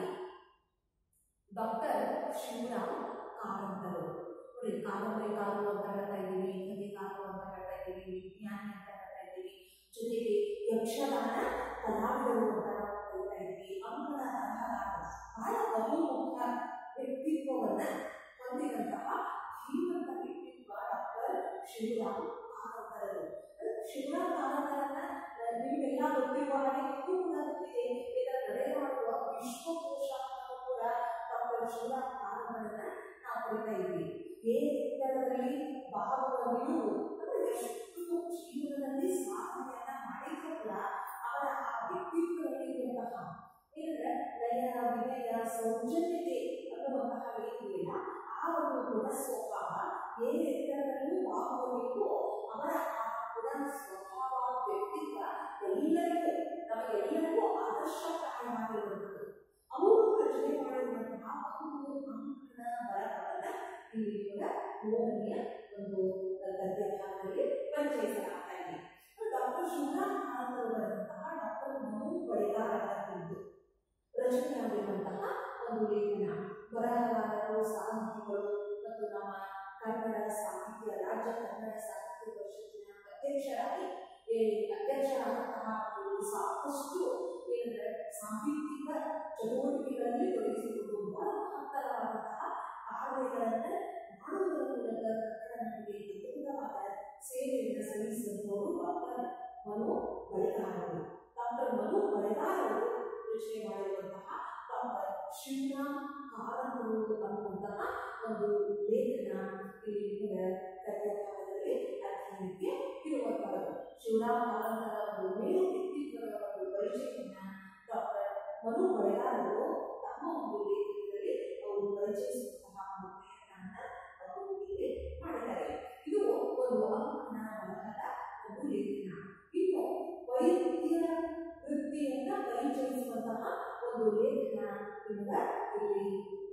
ಡಾಕ್ಟರ್ ಶಿವರಾಮ್ ಕಾರಂತರು ನೋಡಿ ಕಾದಂಬರಿಕಾರರು ಅಂತ ಹೇಳ್ತಾ ಇದ್ದೀವಿ ಕಥೆಕಾರರು ಅಂತ ಹೇಳ್ತಾ ಇದ್ದೀವಿ ವಿಜ್ಞಾನಿ ಅಂತ ಹೇಳ್ತಾ ಇದ್ದೀವಿ ಜೊತೆಗೆ ಯಕ್ಷಗಾನ ಕಲಾವಿದರು ಅಂತ ನಾವು ಕರಿತಾ ಇದ್ವಿ ಅಂಕಣ ಬರಹಗಾರರು ಬಹಳ ಬಹುಮುಖ ವ್ಯಕ್ತಿತ್ವವನ್ನ ಹೊಂದಿದಂತಹ ಧೀಮಂತ ವ್ಯಕ್ತಿತ್ವ ಡಾಕ್ಟರ್ ಶಿವರಾಮ್ ಕಾರಂತರರು ಶಿವರಾಮ್ ಕಾರಂತರನ್ನ ನಿಮಗೆಲ್ಲ ಗೊತ್ತಿರುವ ಹಾಗೆ ನಿಮಗೂ ಕೂಡ ಗೊತ್ತಿದೆ ಇದರ ನಡೆದಾಡುವ ವಿಶ್ವಕೋಶ ಅನ್ನೋದು ಕೂಡ ಡಾಕ್ಟರ್ ಶಿವರಾಮ್ ಕಾರಂತರನ್ನ ನಾವು ಕರಿತಾ ಇದ್ವಿ ಏತರದಲ್ಲಿ ಭಾವವ ನಿಲುವು ಅಂದ್ರೆ ಎಷ್ಟು ಜೀವನದಲ್ಲಿ ಸಾಧನೆಯನ್ನ ಮಾಡಿದ್ರು ಕೂಡ ಅವರ ಆ ವ್ಯಕ್ತಿತ್ವದಲ್ಲಿರುವಂತಹ ಏನಂದ್ರೆ ಲಯ ವಿನಯ ಸೌಜನ್ಯತೆ ಅನ್ನುವಂತಹ ಏನಿಲ್ಲ ಆ ಒಂದು ಗುಣ ಸ್ವಭಾವ ಏನೆಲ್ಲರಲ್ಲೂ ಭಾವವಿಲ್ಲವೋ ಅವರ ಆ ಗುಣ ಸ್ವಭಾವ ವ್ಯಕ್ತಿತ್ವ ಎಲ್ಲರಿಗೂ ನಮಗೆಲ್ಲರಿಗೂ ಆದರ್ಶಪ್ರಾಯವಾಗಿರುವಂಥದ್ದು ಅವರು ರಚನೆ ಮಾಡಿರುವಂತಹ ಒಂದು ಅಂಕಣ ಬರಹವನ್ನ ಇಲ್ಲಿ ಕೂಡ ಮೂರನೆಯ ಒಂದು ಗದ್ಯ ಭಾಗದಲ್ಲಿ ಪರಿಚಯಿಸಲಾಗ್ತಾ ಇದೆ ಡಾಕ್ಟರ್ ಶಿವರಾಮ್ ಕಾರಂತರು ಬರೆದಂತಹ ಡಾಕ್ಟರ್ ಮನು ಬಳಿಗಾರರ ಕುರಿತು ರಚನೆಯಾಗಿರುವಂತಹ ಒಂದು ಲೇಖನ ಬರಹಗಾರರು ಸಾಹಿತಿಗಳು ಮತ್ತು ನಮ್ಮ ಕನ್ನಡ ಸಾಹಿತ್ಯ ರಾಜ್ಯ ಕನ್ನಡ ಸಾಹಿತ್ಯ ಪರಿಷತ್ತಿನ ಅಧ್ಯಕ್ಷರಾಗಿ ಏ, ಅಧ್ಯಕ್ಷರಾದಂತಹ ಅವರು ಸಾಕಷ್ಟು ಏನಂದ್ರೆ ಸಾಹಿತ್ಯಿಕ ಚಟುವಟಿಕೆಗಳಲ್ಲಿ ತೊಡಗಿಸಿಕೊಂಡು ಬಹಳ ಮಹತ್ತರವಾದಂತಹ ಕಾರ್ಯಗಳನ್ನು ಮಾಡುವುದರ ಮೂಲಕ ಕನ್ನಡ ನಾಡಿಗೆ ಅದ್ಭುತವಾದ ಸೇವೆಯನ್ನು ಸಲ್ಲಿಸಿದಂಥವರು ಡಾಕ್ಟರ್ ಮನು ಬಳಿಗಾರರು ಡಾಕ್ಟರ್ ಮನು ಬಳಿಗಾರರು ರಚನೆ ಮಾಡಿರುವಂತಹ ಡಾಕ್ಟರ್ ಶಿವರಾಮ್ ಕಾರಂತರು ಅನ್ನುವಂತಹ ಒಂದು ಲೇಖನ ಇಲ್ಲಿ ನಿಮಗೆ ಗದ್ಯ ಭಾಗದಲ್ಲಿ ಅಧ್ಯಯನಕ್ಕೆ ಇರುವಂತಹದ್ದು ಶಿವರಾಮ್ ಕಾರಂತರ ಒಂದು ಮೇಲು ವ್ಯಕ್ತಿತ್ವದ ಒಂದು ಪರಿಚಯವನ್ನ ಡಾಕ್ಟರ್ ಮನು ಬಳಿಗಾರರು ತಮ್ಮ ಒಂದು ಲೇಖನದಲ್ಲಿ ಅವರು ಪರಿಚಯಿಸುವಂತಹ ಒಂದು ಪ್ರಯತ್ನವನ್ನ ಅವರು ಇಲ್ಲಿ ಮಾಡಿದ್ದಾರೆ ಇದು ಒಂದು ಅಂಕಣ ಬರಹದ ಒಂದು ಲೇಖನ ಇನ್ನು ವೈದ್ಯ ವೃತ್ತಿಯನ್ನ ಪರಿಚಯಿಸುವಂತಹ ಒಂದು ಲೇಖನ ನಿಮಗ ಇಲ್ಲಿ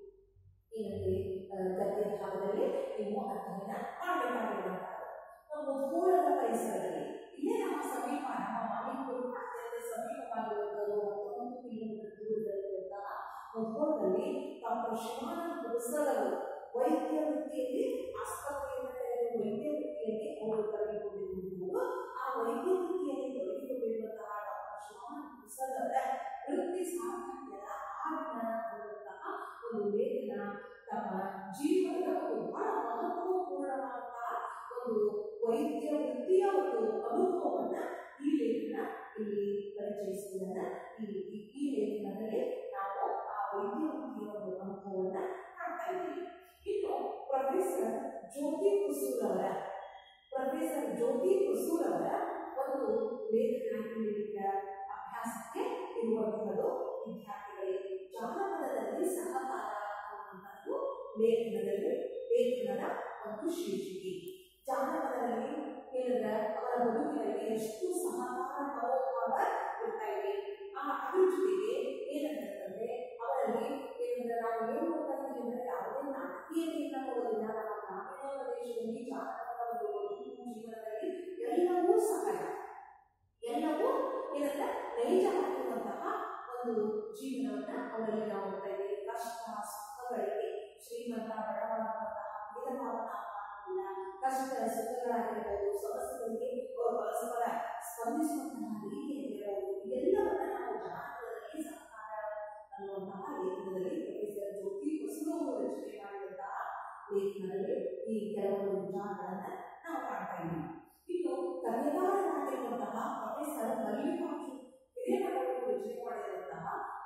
ಏನಂದ್ರೆ ಆ, ಗದ್ಯ ಭಾಗದಲ್ಲಿ ನೀವು ಅಧ್ಯಯನ ಮಾಡಬೇಕಾಗಿರುವಂತಹ ನಮ್ಮ ಮುಧೋಳದ ಪರಿಸರದಲ್ಲಿ ಇಲ್ಲೇ ನಮ್ಮ ಸಮೀಪ ನಮ್ಮ ಮನೆಗೂ ಅತ್ಯಂತ ಸಮೀಪವಾಗಿರುವಂಥದ್ದು ಹತ್ತೊಂಬತ್ತು ಕಿಲೋಮೀಟರ್ ದೂರದಲ್ಲಿರುವಂತಹ ಮುಧೋಳದಲ್ಲಿ ಡಾಕ್ಟರ್ ಶಿವಾನಂದ ಪುರಸರವರು ವೈದ್ಯ ವೃತ್ತಿಯಲ್ಲಿ ಆಸ್ಪತ್ರೆಯನ್ನು ತೆರೆದು ವೈದ್ಯ ವೃತ್ತಿಯಲ್ಲಿ ಅವರು ತೊಡಗಿಕೊಂಡಿರುವುದು ಆ ವೈದ್ಯ ವೃತ್ತಿಯಲ್ಲಿ ತೊಡಗಿಕೊಂಡಿರುವಂತಹ ಡಾಕ್ಟರ್ ಶಿವಾನಂದ ಪುರಸರವರ ವೃತ್ತಿ ಸಾರ್ಥಕ್ಯದ ಆಡಿನ ಅನ್ನುವಂತಹ ಒಂದು ಲೇಖನ ತಮ್ಮ ಜೀವನದ ಒಂದು ಬಹಳ ಮಹತ್ವಪೂರ್ಣವಾದಂತಹ ಒಂದು ವೈದ್ಯ ವೃತ್ತಿಯ ಒಂದು ಅನುಭವವನ್ನ ಈ ಲೇಖನ ಇಲ್ಲಿ ಪರಿಚಯಿಸುವುದನ್ನ ಈ ಈ- ಈ ಲೇಖನದಲ್ಲಿ ನಾವು ಆ ವೈದ್ಯ ವೃತ್ತಿಯ ಒಂದು ಅನುಭವವನ್ನ ಕಾಣ್ತಾ ಇದ್ದೀವಿ ಇನ್ನು ಪ್ರೊಫೆಸರ್ ಜ್ಯೋತಿ ಕುಸೂರ್ ಅವರ ಪ್ರೊಫೆಸರ್ ಜ್ಯೋತಿ ಕುಸೂರ್ ಅವರ ಒಂದು ಲೇಖನ ಇಲ್ಲಿ ನಿಮಗೆ ಅಭ್ಯಾಸಕ್ಕೆ ಇರುವಂತಹದ್ದು ವಿದ್ಯಾರ್ಥಿಗಳಿಗೆ ಜಾನಪದದಲ್ಲಿ ಸಹಕಾರ ಅನ್ನುವಂಥದ್ದು ಲೇಖನದಲ್ಲಿ ಲೇಖನದ ಒಂದು ಶೀರ್ಷಿಕೆ ಜಾನಪದದಲ್ಲಿ ಏನಂದ್ರೆ ಅವರ ಬದುಕಿನಲ್ಲಿ ಎಷ್ಟು ಸಹಕಾರ ಮನೋಭಾವ ಇರ್ತಾ ಇದೆ ಆ ಅದ್ರ ಜೊತೆಗೆ ಏನಂತಂದ್ರೆ ಅವರಲ್ಲಿ ಏನಂದ್ರೆ ನಾವು ಏನ್ ನೋಡ್ತಾ ಇದ್ದೀವಿ ಅಂದ್ರೆ ಯಾವುದೇ ನಾಟಕೀಯತೆಯಿಂದ ನೋಡೋದಿಲ್ಲ ನಮ್ಮ ಗ್ರಾಮೀಣ ಪ್ರದೇಶದಲ್ಲಿ ಜಾನಪದದ ಒಂದು ಬದುಕು ಜೀವನದಲ್ಲಿ ಎಲ್ಲವೂ ಸಹಜ ಎಲ್ಲವೂ ಏನಂದ್ರೆ ನೈಜವಾಗಿರುವಂತಹ ಒಂದು ಜೀವನವನ್ನ ಅವರಲ್ಲಿ ನಾವು ನೋಡ್ತಾ ಇದ್ದೀವಿ ಕಷ್ಟ ಸುಖಗಳಿಗೆ ಶ್ರೀಮಂತ ಬಡವ ಅನ್ನುವಂತಹ ಭೇದಭಾವ ನಾವು ಕಾಣುವುದಿಲ್ಲ ಕಷ್ಟ ಸುಖಗಳಾಗಿರಬಹುದು ಸಮಸ್ಯೆಗಳಿಗೆ ಅವರು ಪರಸ್ಪರ ಸ್ಪಂದಿಸುವಂತಹ ರೀತಿ ಆಗಿರಬಹುದು ಎಲ್ಲವನ್ನ ನಾವು ಜಾನಪದ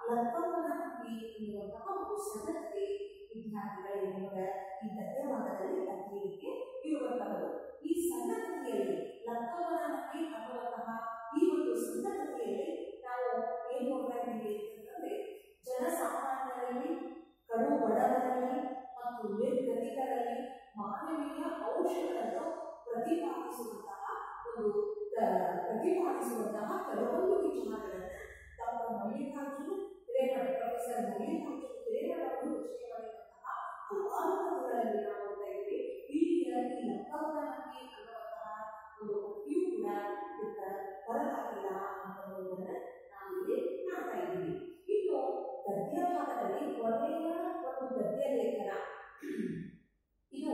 ಲಕ್ಕಮ್ಮನ ಹಕ್ಕಿ ಎನ್ನುವಂತಹ ಒಂದು ಸಂಗತಿ ವಿದ್ಯಾರ್ಥಿಗಳೇ ನಿಮಗೆ ಈ ಗದ್ಯಭಾಗದಲ್ಲಿ ಅಧ್ಯಯನಕ್ಕೆ ಇರುವಂತಹದ್ದು ಈ ಸಂಗತಿಯಲ್ಲಿ ಲಕ್ಕಮ್ಮನ ಹಕ್ಕಿ ಅನ್ನುವಂತಹ ಈ ಒಂದು ಸಂಗತಿಯಲ್ಲಿ ನಾವು ಏನ್ ನೋಡ್ತಾ ಇದ್ದೀವಿ ಅಂತಂದ್ರೆ ಜನಸಾಮಾನ್ಯರಲ್ಲಿ ಕಡು ಬಡವರಲ್ಲಿ ಮತ್ತು ನಿರ್ಗತಿಕರಲ್ಲಿ ಮಾನವೀಯ ಅಂಶಗಳನ್ನು ಪ್ರತಿಪಾದಿಸುವಂತಹ ಒಂದು ಕ- ಪ್ರತಿಪಾದಿಸುವಂತಹ ಕೆಲವೊಂದು ವಿಚಾರಗಳನ್ನು ಡಾಕ್ಟರ್ ಮಲ್ಲಿಕಾರ್ಜುನ್ ಹಿರೇಮಠ ಪ್ರೊಫೆಸರ್ ಮಲ್ಲಿಕಾರ್ಜುನ್ ಹಿರೇಮಠ ಅವರು ರಚನೆ ಮಾಡಿದಂತಹ ಹಲವಾರು ಕಥೆಗಳಲ್ಲಿ ನಾವು ನೋಡ್ತಾ ಇದ್ದೀವಿ ಇಲ್ಲಿಯ ಈ ಲಕ್ಕವನ ಹಕ್ಕಿ ಅನ್ನುವಂತಹ ಒಂದು ಕಥೆಯೂ ಕೂಡ ಇದಕ್ಕೆ ಹೊರತಾಗಿಲ್ಲ ಅನ್ನೋದನ್ನ ನಾವು ಇಲ್ಲಿ ಕಾಣ್ತಾ ಇದ್ದೀವಿ ಇನ್ನು ಗದ್ಯ ಭಾಗದಲ್ಲಿ ಕೊನೆಯ ಒಂದು ಗದ್ಯ ಲೇಖನ ಇದು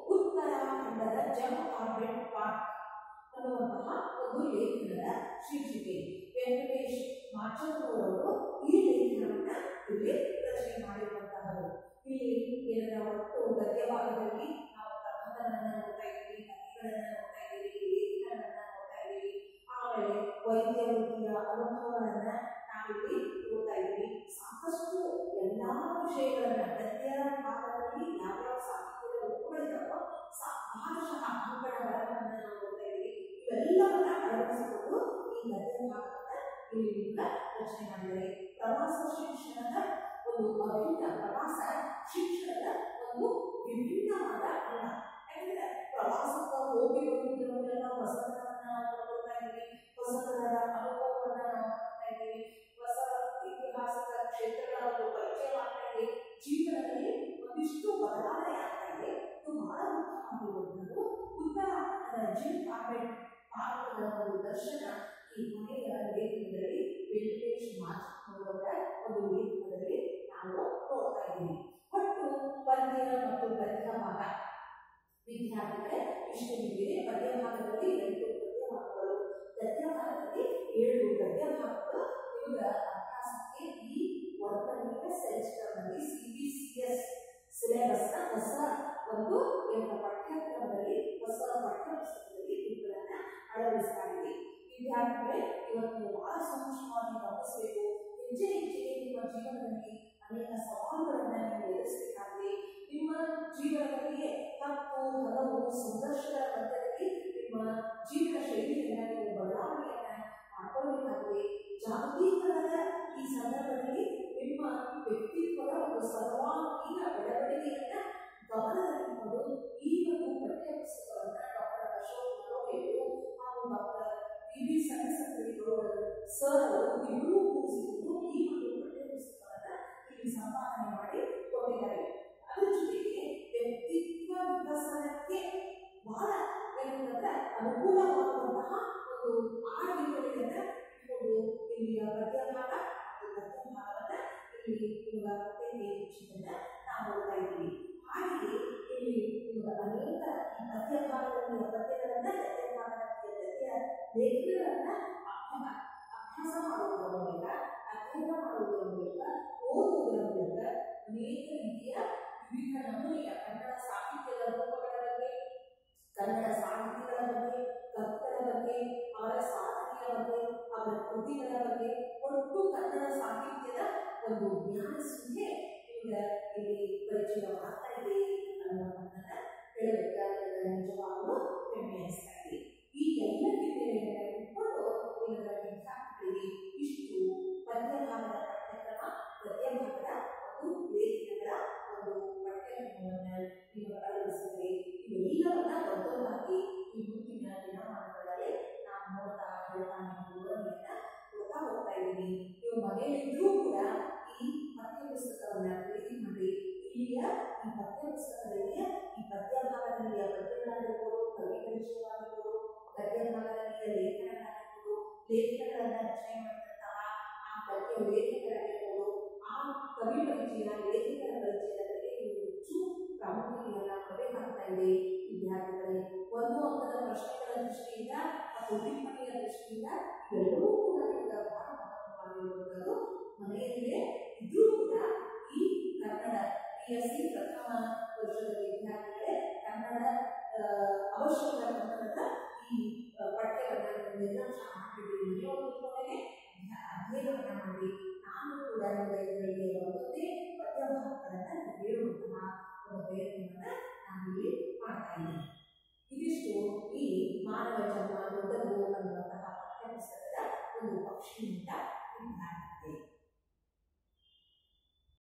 ಉತ್ತರಾಖಂಡದ ಜಮ್ ಕಾರ್ಬೆಟ್ ಪಾರ್ಕ್ ಅನ್ನುವಂತಹ ಒಂದು ಲೇಖನದ ಶೀರ್ಷಿಕೆ ವೆಂಕಟೇಶ್ ಮಾಚಂದ್ರವರು ಈ ಲೇಖನವನ್ನ ಇಲ್ಲಿ ರಚನೆ ಮಾಡಿರುವಂತಹದ್ದು ಇಲ್ಲಿ ಏನನ್ನ ಒಟ್ಟು ಗದ್ಯ ಭಾಗದಲ್ಲಿ ನಾವು ಪ್ರಬಂಧಗಳನ್ನ ನೋಡ್ತಾ ಇದ್ದೀವಿ ಕಥೆಗಳನ್ನ ನೋಡ್ತಾ ಇದ್ದೀವಿ ಲೇಖನಗಳನ್ನ ನೋಡ್ತಾ ಇದ್ದೀವಿ ಆಮೇಲೆ ವೈದ್ಯ ವೃತ್ತಿಯ ಅನುಭವಗಳನ್ನ ನಾವಿಲ್ಲಿ ನೋಡ್ತಾ ಇದ್ದೀವಿ ಸಾಕಷ್ಟು ಎಲ್ಲಾ ವಿಷಯಗಳನ್ನ ಗದ್ಯ ಭಾಗದಲ್ಲಿ ಯಾವ್ಯಾವ ಸಾಹಿತ್ಯದ ರೂಪಗಳಿದಾವೋ ಸಾ ಭಾಗಶಃ ಅಂಕಣ ಬರಹವನ್ನ ನಾವು ನೋಡ್ತಾ ಇದ್ದೀವಿ ಇವೆಲ್ಲವನ್ನ ಅಳವಡಿಸಿಕೊಂಡು ಈ ಗದ್ಯ ಭಾಗವನ್ನ ಇಲ್ಲಿ ನಿಮ್ಗೆ ರಚನೆ ಮಾಡಿದ್ದಾರೆ ಪ್ರವಾಸ ಶಿಕ್ಷಣದ ಒಂದು ಅಭಿನ್ನ ಪ್ರವಾಸ ಶಿಕ್ಷಣದ ಒಂದು ವಿಭಿನ್ನವಾದ ಅಲ್ಲ ಯಾಕಂದ್ರೆ ಪ್ರವಾಸಕ್ಕೆ ಹೋಗಿ ಬಂದಿರೋ ಮೂಲಕ ಹೊಸತನವನ್ನ ನಾವು ಪಡ್ಕೊಳ್ತಾ ಇದ್ದೀವಿ ಹೊಸತನದ ಅನುಭವವನ್ನ ನಾವು ಮಾಡ್ತಾ ಇದ್ದೀವಿ ಹೊಸ ಇತಿಹಾಸದ ಕ್ಷೇತ್ರಗಳ ಒಂದು ಪರಿಚಯ ಮಾಡ್ತಾ ಇದ್ದೀವಿ ಜೀವನದಲ್ಲಿ ಒಂದಿಷ್ಟು ಬದಲಾವಣೆ ಆಗ್ತಾ ಇದೆ ಇದು ಬಹಳ ಮುಖ್ಯವಾಗಿರುವಂಥದ್ದು ಉತ್ತರಾಖಂಡದ ಜಿಮ್ ಕಾರ್ಬೆಟ್ ಭಾರತದ ಒಂದು ದರ್ಶನ ಈ ಕೊನೆಯ ಲೇಖನದಲ್ಲಿ ವೆಂಕಟೇಶ್ ಮಾಚವರ ಒಂದು ಲೇಖನದಲ್ಲಿ ನಾವು ನೋಡ್ತಾ ಇದ್ದೀವಿ ಒಟ್ಟು ಪದ್ಯ ಮತ್ತು ಗದ್ಯ ಭಾಗ ವಿದ್ಯಾರ್ಥಿಗಳೇ ಇಷ್ಟು ನಿಮಗೆ ಪದ್ಯ ಭಾಗದಲ್ಲಿ ಎಂಟು ಪದ್ಯ ಭಾಗಗಳು ಗದ್ಯ ಭಾಗದಲ್ಲಿ ಏಳು ಗದ್ಯ ಭಾಗಗಳು ಇವುಗಳ ಅಭ್ಯಾಸಕ್ಕೆ ಈ ವರ್ಗನೀಯ ಸೆಮಿಸ್ಟರ್ನಲ್ಲಿ ಸಿ ಬಿ ಸಿ ಎಸ್ ಸಿಲೆಬಸ್ನ ಹೊಸ ಒಂದು ಏನು ಪಠ್ಯಕ್ರಮದಲ್ಲಿ ಹೊಸ ಪಠ್ಯಪುಸ್ತಕದಲ್ಲಿ ಇವುಗಳನ್ನ ಅಳವಡಿಸಲಾಗಿದೆ ವಿದ್ಯಾರ್ಥಿಗಳೇ ಇವತ್ತು ಬಹಳ ಸೂಕ್ಷ್ಮವಾಗಿ ಗಮನಿಸಬೇಕು ಹೆಜ್ಜೆ ಹೆಜ್ಜೆಗೆ ನಿಮ್ಮ ಜೀವನದಲ್ಲಿ ಅನೇಕ ಸವಾಲುಗಳನ್ನ ನೀವು ಎದುರಿಸಬೇಕಾಗಿದೆ ನಿಮ್ಮ ಜೀವನದಲ್ಲಿಯೇ ತಪ್ಪು ಹಲವು ಸಂಘರ್ಷಗಳ ಮಧ್ಯದಲ್ಲಿ ನಿಮ್ಮ ಜೀವನ ಶೈಲಿಯನ್ನ ನೀವು ಬದಲಾವಣೆಯನ್ನ ಮಾಡ್ಕೊಳ್ಬೇಕಾಗಿದೆ ಜಾಗತೀಕರಣದ ಈ ಸಂದರ್ಭದಲ್ಲಿ ನಿಮ್ಮ ವ್ಯಕ್ತಿತ್ವದ ಒಂದು ಸರ್ವಾಂಗೀಣ ಬೆಳವಣಿಗೆಯನ್ನ ಗಮನದಲ್ಲಿಟ್ಟುಕೊಂಡು ಈ ಒಂದು ಪಠ್ಯಪುಸ್ತಕವನ್ನ ಡಾಕ್ಟರ್ ಅಶೋಕ್ ನರೋಯರು ಹಾಗೂ ಡಾಕ್ಟರ್ ಬಿ ಬಿ ಸಣ್ಣ ಸರ್ ಅವರು ಇಬ್ಬರೂ ಕೂಡಿಸಿಕೊಂಡು ಈ ಒಂದು ಪಠ್ಯಪುಸ್ತಕವನ್ನ ಇಲ್ಲಿ ಸಂಪಾದನೆ ಮಾಡಿ ಕೊಟ್ಟಿದ್ದಾರೆ ಅದರ ಜೊತೆಗೆ ವ್ಯಕ್ತಿತ್ವ ವಿಕಸನಕ್ಕೆ ಬಹಳ ಏನಂತಂದ್ರೆ ಅನುಕೂಲವಾಗುವಂತಹ ಒಂದು ಆಡಳಿತಗಳನ್ನ ಇಟ್ಕೊಂಡು ಇಲ್ಲಿಯ ಪದ್ಯ ಭಾಗ ಮತ್ತು ಗದ್ಯ ಭಾಗವನ್ನ ಇಲ್ಲಿ ಇವಾಗ ಪಠ್ಯಕ್ಕೆ ಹೆಚ್ಚಿದ್ದನ್ನ ನಾವು ನೋಡ್ತಾ ಇದ್ದೀವಿ ಹಾಗೆಯೇ ಇಲ್ಲಿ ಇವಾಗ ಅನೇಕ ಈ ಪದ್ಯ ಭಾಗದಲ್ಲಿ ಪದ್ಯಗಳನ್ನ ಗದ್ಯ ಭಾಗದಲ್ಲಿ ಗದ್ಯ ಲೇಖನಗಳನ್ನ ಅಭ್ಯಾಸ ಅಭ್ಯಾಸ ಮಾಡುವುದರ ಮೂಲಕ ಅಧ್ಯಯನ ಮಾಡುವುದರ ಮೂಲಕ ಓದುವುದರ ಮೂಲಕ ಅನೇಕ ರೀತಿಯ ವಿವಿಧ ನಮೂನೆಯ ಕನ್ನಡ ಸಾಹಿತ್ಯದ ರೂಪಗಳ ಬಗ್ಗೆ ಕನ್ನಡ ಸಾಹಿತಿಗಳ ಬಗ್ಗೆ ಕವಿಗಳ ಬಗ್ಗೆ ಅವರ ಸಾಧನೆಯ ಬಗ್ಗೆ ಅವರ ಕೃತಿಗಳ ಬಗ್ಗೆ ಒಟ್ಟು ಕನ್ನಡ ಸಾಹಿತ್ಯದ ಒಂದು ಜ್ಞಾನ ಸುದ್ದಿ ಈಗ ಇಲ್ಲಿ ಪರಿಚಯವಾಗ್ತಾ ಇದೆ ಅನ್ನುವಂಥದ್ದನ್ನ ಹೇಳಬೇಕಾದ ನಿಜವಾಗಲೂ ಹೆಮ್ಮೆ ಅನಿಸ್ತಾ ಇದೆ ಈ ಎಲ್ಲ ಹಿನ್ನೆಲೆಯನ್ನು ಇಟ್ಕೊಂಡು ಇದರ ವಿದ್ಯಾರ್ಥಿಗಳಿಗೆ ಇಷ್ಟು ಪದ್ಯ ಭಾಗದ ಪಠ್ಯಕ್ರಮ ಗದ್ಯ ಭಾಗದ ಒಂದು ಲೇಖನಗಳ ಒಂದು ಪಠ್ಯಕ್ರಮವನ್ನು ನೀವು ಅಳವಡಿಸಿದರೆ ಇವೆಲ್ಲವನ್ನ ಒಂದೊಂದಾಗಿ ಈ ಮುಂದಿನ ದಿನಮಾನಗಳಲ್ಲಿ ನಾವು ನೋಡ್ತಾ ಹೇಳ್ತಾ ನಿಮ್ಮ ವಿವರಣೆಯನ್ನ ಕೊಡ್ತಾ ಹೋಗ್ತಾ ಇದ್ದೀನಿ ನೀವು ಮನೆಯಲ್ಲಿದ್ರೂ ಕೂಡ ಈ ಪಠ್ಯಪುಸ್ತಕವನ್ನ ಖರೀದಿ ಮಾಡಿ ಇಲ್ಲಿಯ ಈ ಪಠ್ಯಪುಸ್ತಕದಲ್ಲಿಯ ಈ ಪದ್ಯ ಭಾಗದಲ್ಲಿಯ ಪದ್ಯಗಳಾಗಿರ್ಬೋದು ಕವಿ ಪರಿಚಯವಾಗಿರ್ಬೋದು ಗದ್ಯ ಭಾಗದಲ್ಲಿಯ ಲೇಖನಗಳಾಗಿರ್ಬೋದು ಲೇಖನಗಳನ್ನ ರಚನೆ ಮಾಡಿದಂತಹ ಆ ಗದ್ಯ ಲೇಖಕರಾಗಿರ್ಬೋದು ಆ ಕವಿ ಪರಿಚಯ ಲೇಖಕರ ಪರಿಚಯದಲ್ಲಿ ನೀವು ಹೆಚ್ಚು ಪ್ರಾಮುಖ್ಯತೆಯನ್ನ ಕೊಡಬೇಕಾಗ್ತಾ ಇದೆ ವಿದ್ಯಾರ್ಥಿಗಳೇ ಒಂದು ಅಂಕದ ಪ್ರಶ್ನೆಗಳ ದೃಷ್ಟಿಯಿಂದ ಮತ್ತು ಟಿಪ್ಪಣಿಯ ದೃಷ್ಟಿಯಿಂದ ಇವೆಲ್ಲವೂ ಕೂಡ ನಿಮಗೆ ಬಹಳ ಮಹತ್ವವಾಗಿರುವಂಥದ್ದು ಮನೆಯಲ್ಲಿಯೇ ಇದ್ರೂ ಕೂಡ ಈ ಕನ್ನಡ ಪಿ ಎಸ್ ಸಿ ಪ್ರಥಮ ವರ್ಷದ ವಿದ್ಯಾರ್ಥಿಗಳೇ ಕನ್ನಡ ಆ, ಅವಶ್ಯಕ ಕನ್ನಡದ ಈ